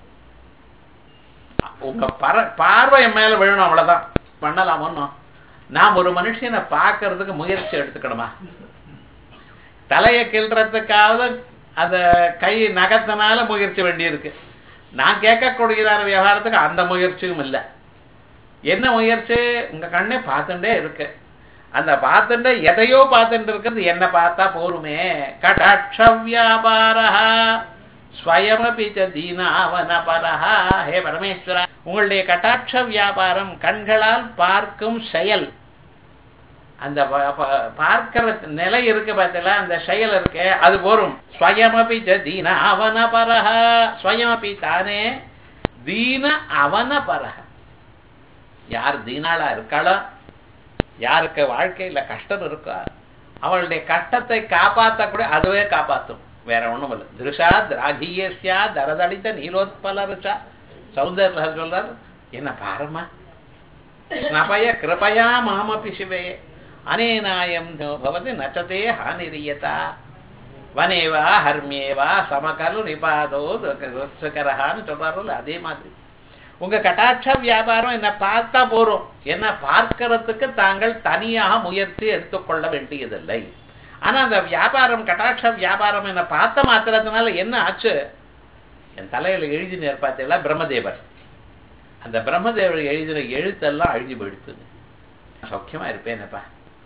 S1: உங்க பர பார்வை என் மேல விழணும் அவ்வளவுதான் பண்ணலாம் ஒன்றும் நாம் ஒரு மனுஷனை பார்க்கறதுக்கு முயற்சி எடுத்துக்கணுமா தலையை கிள்றதுக்காவது அந்த கை நகத்தினால முயற்சி வேண்டியிருக்கு நான் கேட்கக்கூடியதான விவகாரத்துக்கு அந்த முயற்சியும் இல்லை என்ன முயற்சி உங்க கண்ணே பார்த்துட்டே இருக்கு அந்த பார்த்துட்டு எதையோ பார்த்துட்டு இருக்கிறது என்ன பார்த்தா போருமே கடாட்ச வியாபாரா ஸ்வயமபி ச தீனாவனபரஹா ஹே பரமேஸ்வரா உங்களுடைய கட்டாட்ச வியாபாரம் கண்களால் பார்க்கும் செயல் அந்த ப- ப- பார்க்கிற நிலை இருக்கு பார்த்தல அந்த செயல் இருக்கு அது போரும் ஸ்வயமபி ச தீன அவனபரஹ ஸ்வயமபி தானே தீன அவனபரஹ யார் தீனாளா இருக்காளோ யாருக்கு வாழ்க்கையில கஷ்டம் இருக்கோ அவளுடைய கஷ்டத்தை காப்பாற்றக்கூடிய அதுவே காப்பாற்றும் வேற ஒண்ணும் இல்லை திருஷா திராகியஸ்யா தரதளித்த நீலோத்பலருஷா சௌந்தர்ய சொல்றார் என்ன பாருமா ஸ்னபய கிருபயா மாமபி சிவே அனேனாயம் பவதி நச்சதே ஹானிரியதா வனேவா ஹர்மியேவா சமகலு நிபாதோ ருத்சகரஹான்னு சொல்றாருல்ல அதே மாதிரி உங்க கட்டாட்ச வியாபாரம் என்ன பார்த்தா போறோம் என்ன பார்க்கறதுக்கு தாங்கள் தனியாக முயற்சி எடுத்துக்கொள்ள வேண்டியதில்லை ஆனா அந்த வியாபாரம் கட்டாட்ச வியாபாரம் என்ன பார்த்த மாத்திரத்தினால என்ன ஆச்சு என் தலையில எழுதினார் பார்த்தீங்களா பிரம்மதேவர் அந்த பிரம்மதேவர் எழுதின எழுத்தெல்லாம் அழிஞ்சு போயிடுத்துங்க சௌக்கியமா இருப்பேனப்பா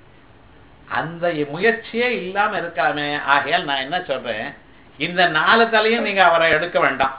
S1: அந்த முயற்சியே இல்லாம இருக்கலாமே ஆகையால் நான் என்ன சொல்றேன் இந்த நாலு தலையும் நீங்க அவரை எடுக்க வேண்டாம்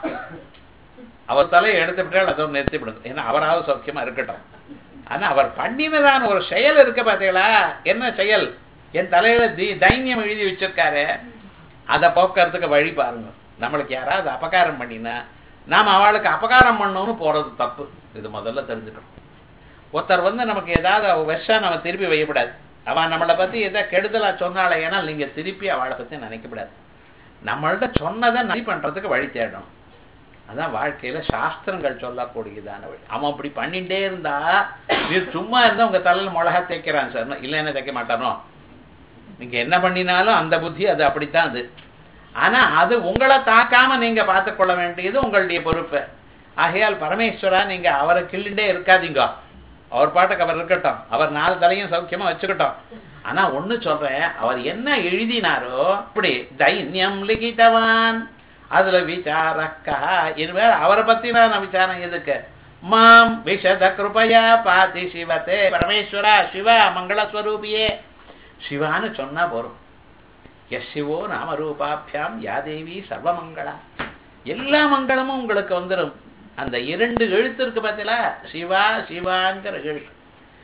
S1: அவர் தலையை எடுத்து விட்டால் அதோடு நிறுத்தி விடுங்க ஏன்னா அவராவது சௌக்கியமா இருக்கட்டும் ஆனா அவர் பண்ணினதான ஒரு செயல் இருக்கு பாத்தீங்களா என்ன செயல் என் தலையில தி தைன்யம் எழுதி வச்சிருக்காரு அதை போக்குறதுக்கு வழி பாருங்க நம்மளுக்கு யாராவது அபகாரம் பண்ணினா நாம அவளுக்கு அபகாரம் பண்ணணும்னு போறது தப்பு இது முதல்ல தெரிஞ்சுக்கணும் ஒருத்தர் வந்து நமக்கு ஏதாவது அவ விஷா நம்ம திருப்பி வையக்கூடாது அவன் நம்மளை பத்தி ஏதோ கெடுதலா சொன்னாலே ஏன்னா நீங்க திருப்பி அவளை பத்தி நினைக்கக்கூடாது நம்மள்ட்ட சொன்னதை நடி பண்றதுக்கு வழி தேடணும் அதான் வாழ்க்கையில சாஸ்திரங்கள் சொல்லக்கூடியதான வழி அவன் அப்படி பண்ணிட்டே இருந்தா நீ சும்மா இருந்தா உங்க தலையில மிளகா தைக்கிறான் சார் இல்லைன்னு தைக்க மாட்டானோ நீங்க என்ன பண்ணினாலும் அந்த புத்தி அது அப்படித்தான் அது ஆனா அது உங்களை தாக்காம நீங்க பார்த்து கொள்ள வேண்டியது உங்களுடைய பொறுப்பு ஆகையால் பரமேஸ்வரா நீங்க அவரை கிள்ளிண்டே இருக்காதீங்க அவர் பாட்டுக்கு அவர் இருக்கட்டும் அவர் நாலு தலையும் சௌக்கியமா வச்சுக்கட்டும் ஆனா ஒண்ணு சொல்றேன் அவர் என்ன எழுதினாரோ அப்படி தைன்யம் லிகிதவான் அதுல விசாரக்கா இனிமேல் அவரை பத்தின விசாரம் எதுக்கு மாம் விஷத கிருபையா பாதி சிவத்தே பரமேஸ்வரா சிவா மங்களஸ்வரூபியே சிவான்னு சொன்னா போறோம் எஸ் சிவோ நாம ரூபாபியாம் யா தேவி சர்வமங்களா எல்லா மங்களமும் உங்களுக்கு வந்துடும் அந்த இரண்டு எழுத்து இருக்கு பார்த்தீங்களா சிவா சிவாங்கிற எழுத்து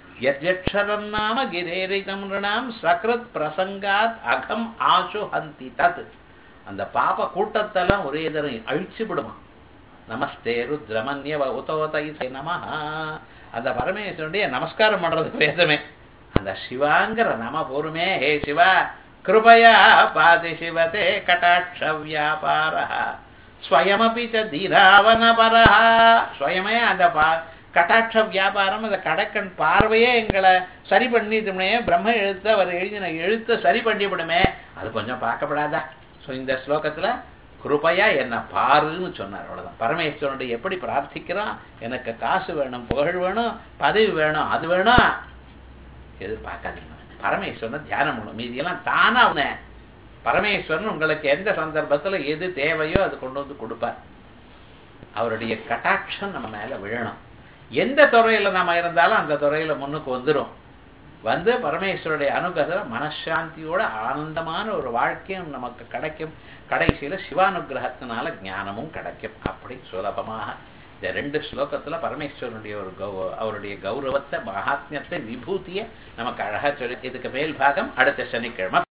S1: யஜ்ஜரம் நாம கிரேரிதம் ரிணாம் சக்ரத் பிரசங்காத் அகம் ஆசு ஹந்தி தத் அந்த பாப கூட்டத்தெல்லாம் ஒரே தரம் அழிச்சு விடுமா நமஸ்தே ருத்ரமன்யவ உதோதை நமஹ அந்த பரமேஸ்வரனுடைய நமஸ்காரம் பண்றது வேதமே அந்த சிவாங்கிற நம போருமே ஹே சிவா கிருபயா பாதி சிவதே கட்டாட்ச வியாபார ஸ்வயமபி தீராவனபரா ஸ்வயமே அந்த பா கட்டாட்ச வியாபாரம் அந்த கடக்கன் பார்வையே எங்களை சரி பண்ணிட்டுமே பிரம்ம எழுத்து அவர் எழுதின எழுத்தை சரி பண்ணிவிடுமே அது கொஞ்சம் பார்க்கப்படாதா ஸோ இந்த ஸ்லோகத்துல கிருபையா என்ன பாருன்னு சொன்னார் அவ்வளவுதான் பரமேஸ்வரனுடைய எப்படி பிரார்த்திக்கிறான் எனக்கு காசு வேணும் புகழ் வேணும் பதவி வேணும் அது வேணும் எதிர்பார்க்காதீங்க பரமேஸ்வரனை தியானம் பண்ணும் மீதியெல்லாம் தானா அவனை பரமேஸ்வரன் உங்களுக்கு எந்த சந்தர்ப்பத்துல எது தேவையோ அது கொண்டு வந்து கொடுப்பார் அவருடைய கட்டாட்சம் நம்ம மேல விழணும் எந்த துறையில நாம இருந்தாலும் அந்த துறையில முன்னுக்கு வந்துடும் வந்து பரமேஸ்வருடைய அனுகிரகம் மனசாந்தியோட ஆனந்தமான ஒரு வாழ்க்கையும் நமக்கு கிடைக்கும் கடைசியில சிவானுகிரகத்தினால ஞானமும் கிடைக்கும் அப்படி சுலபமாக இந்த ரெண்டு ஸ்லோகத்துல பரமேஸ்வரனுடைய ஒரு கௌ அவருடைய கௌரவத்தை மகாத்மியத்தை விபூதியை நமக்கு அழகா சொல்லி இதுக்கு மேல் பாகம் அடுத்த சனிக்கிழமை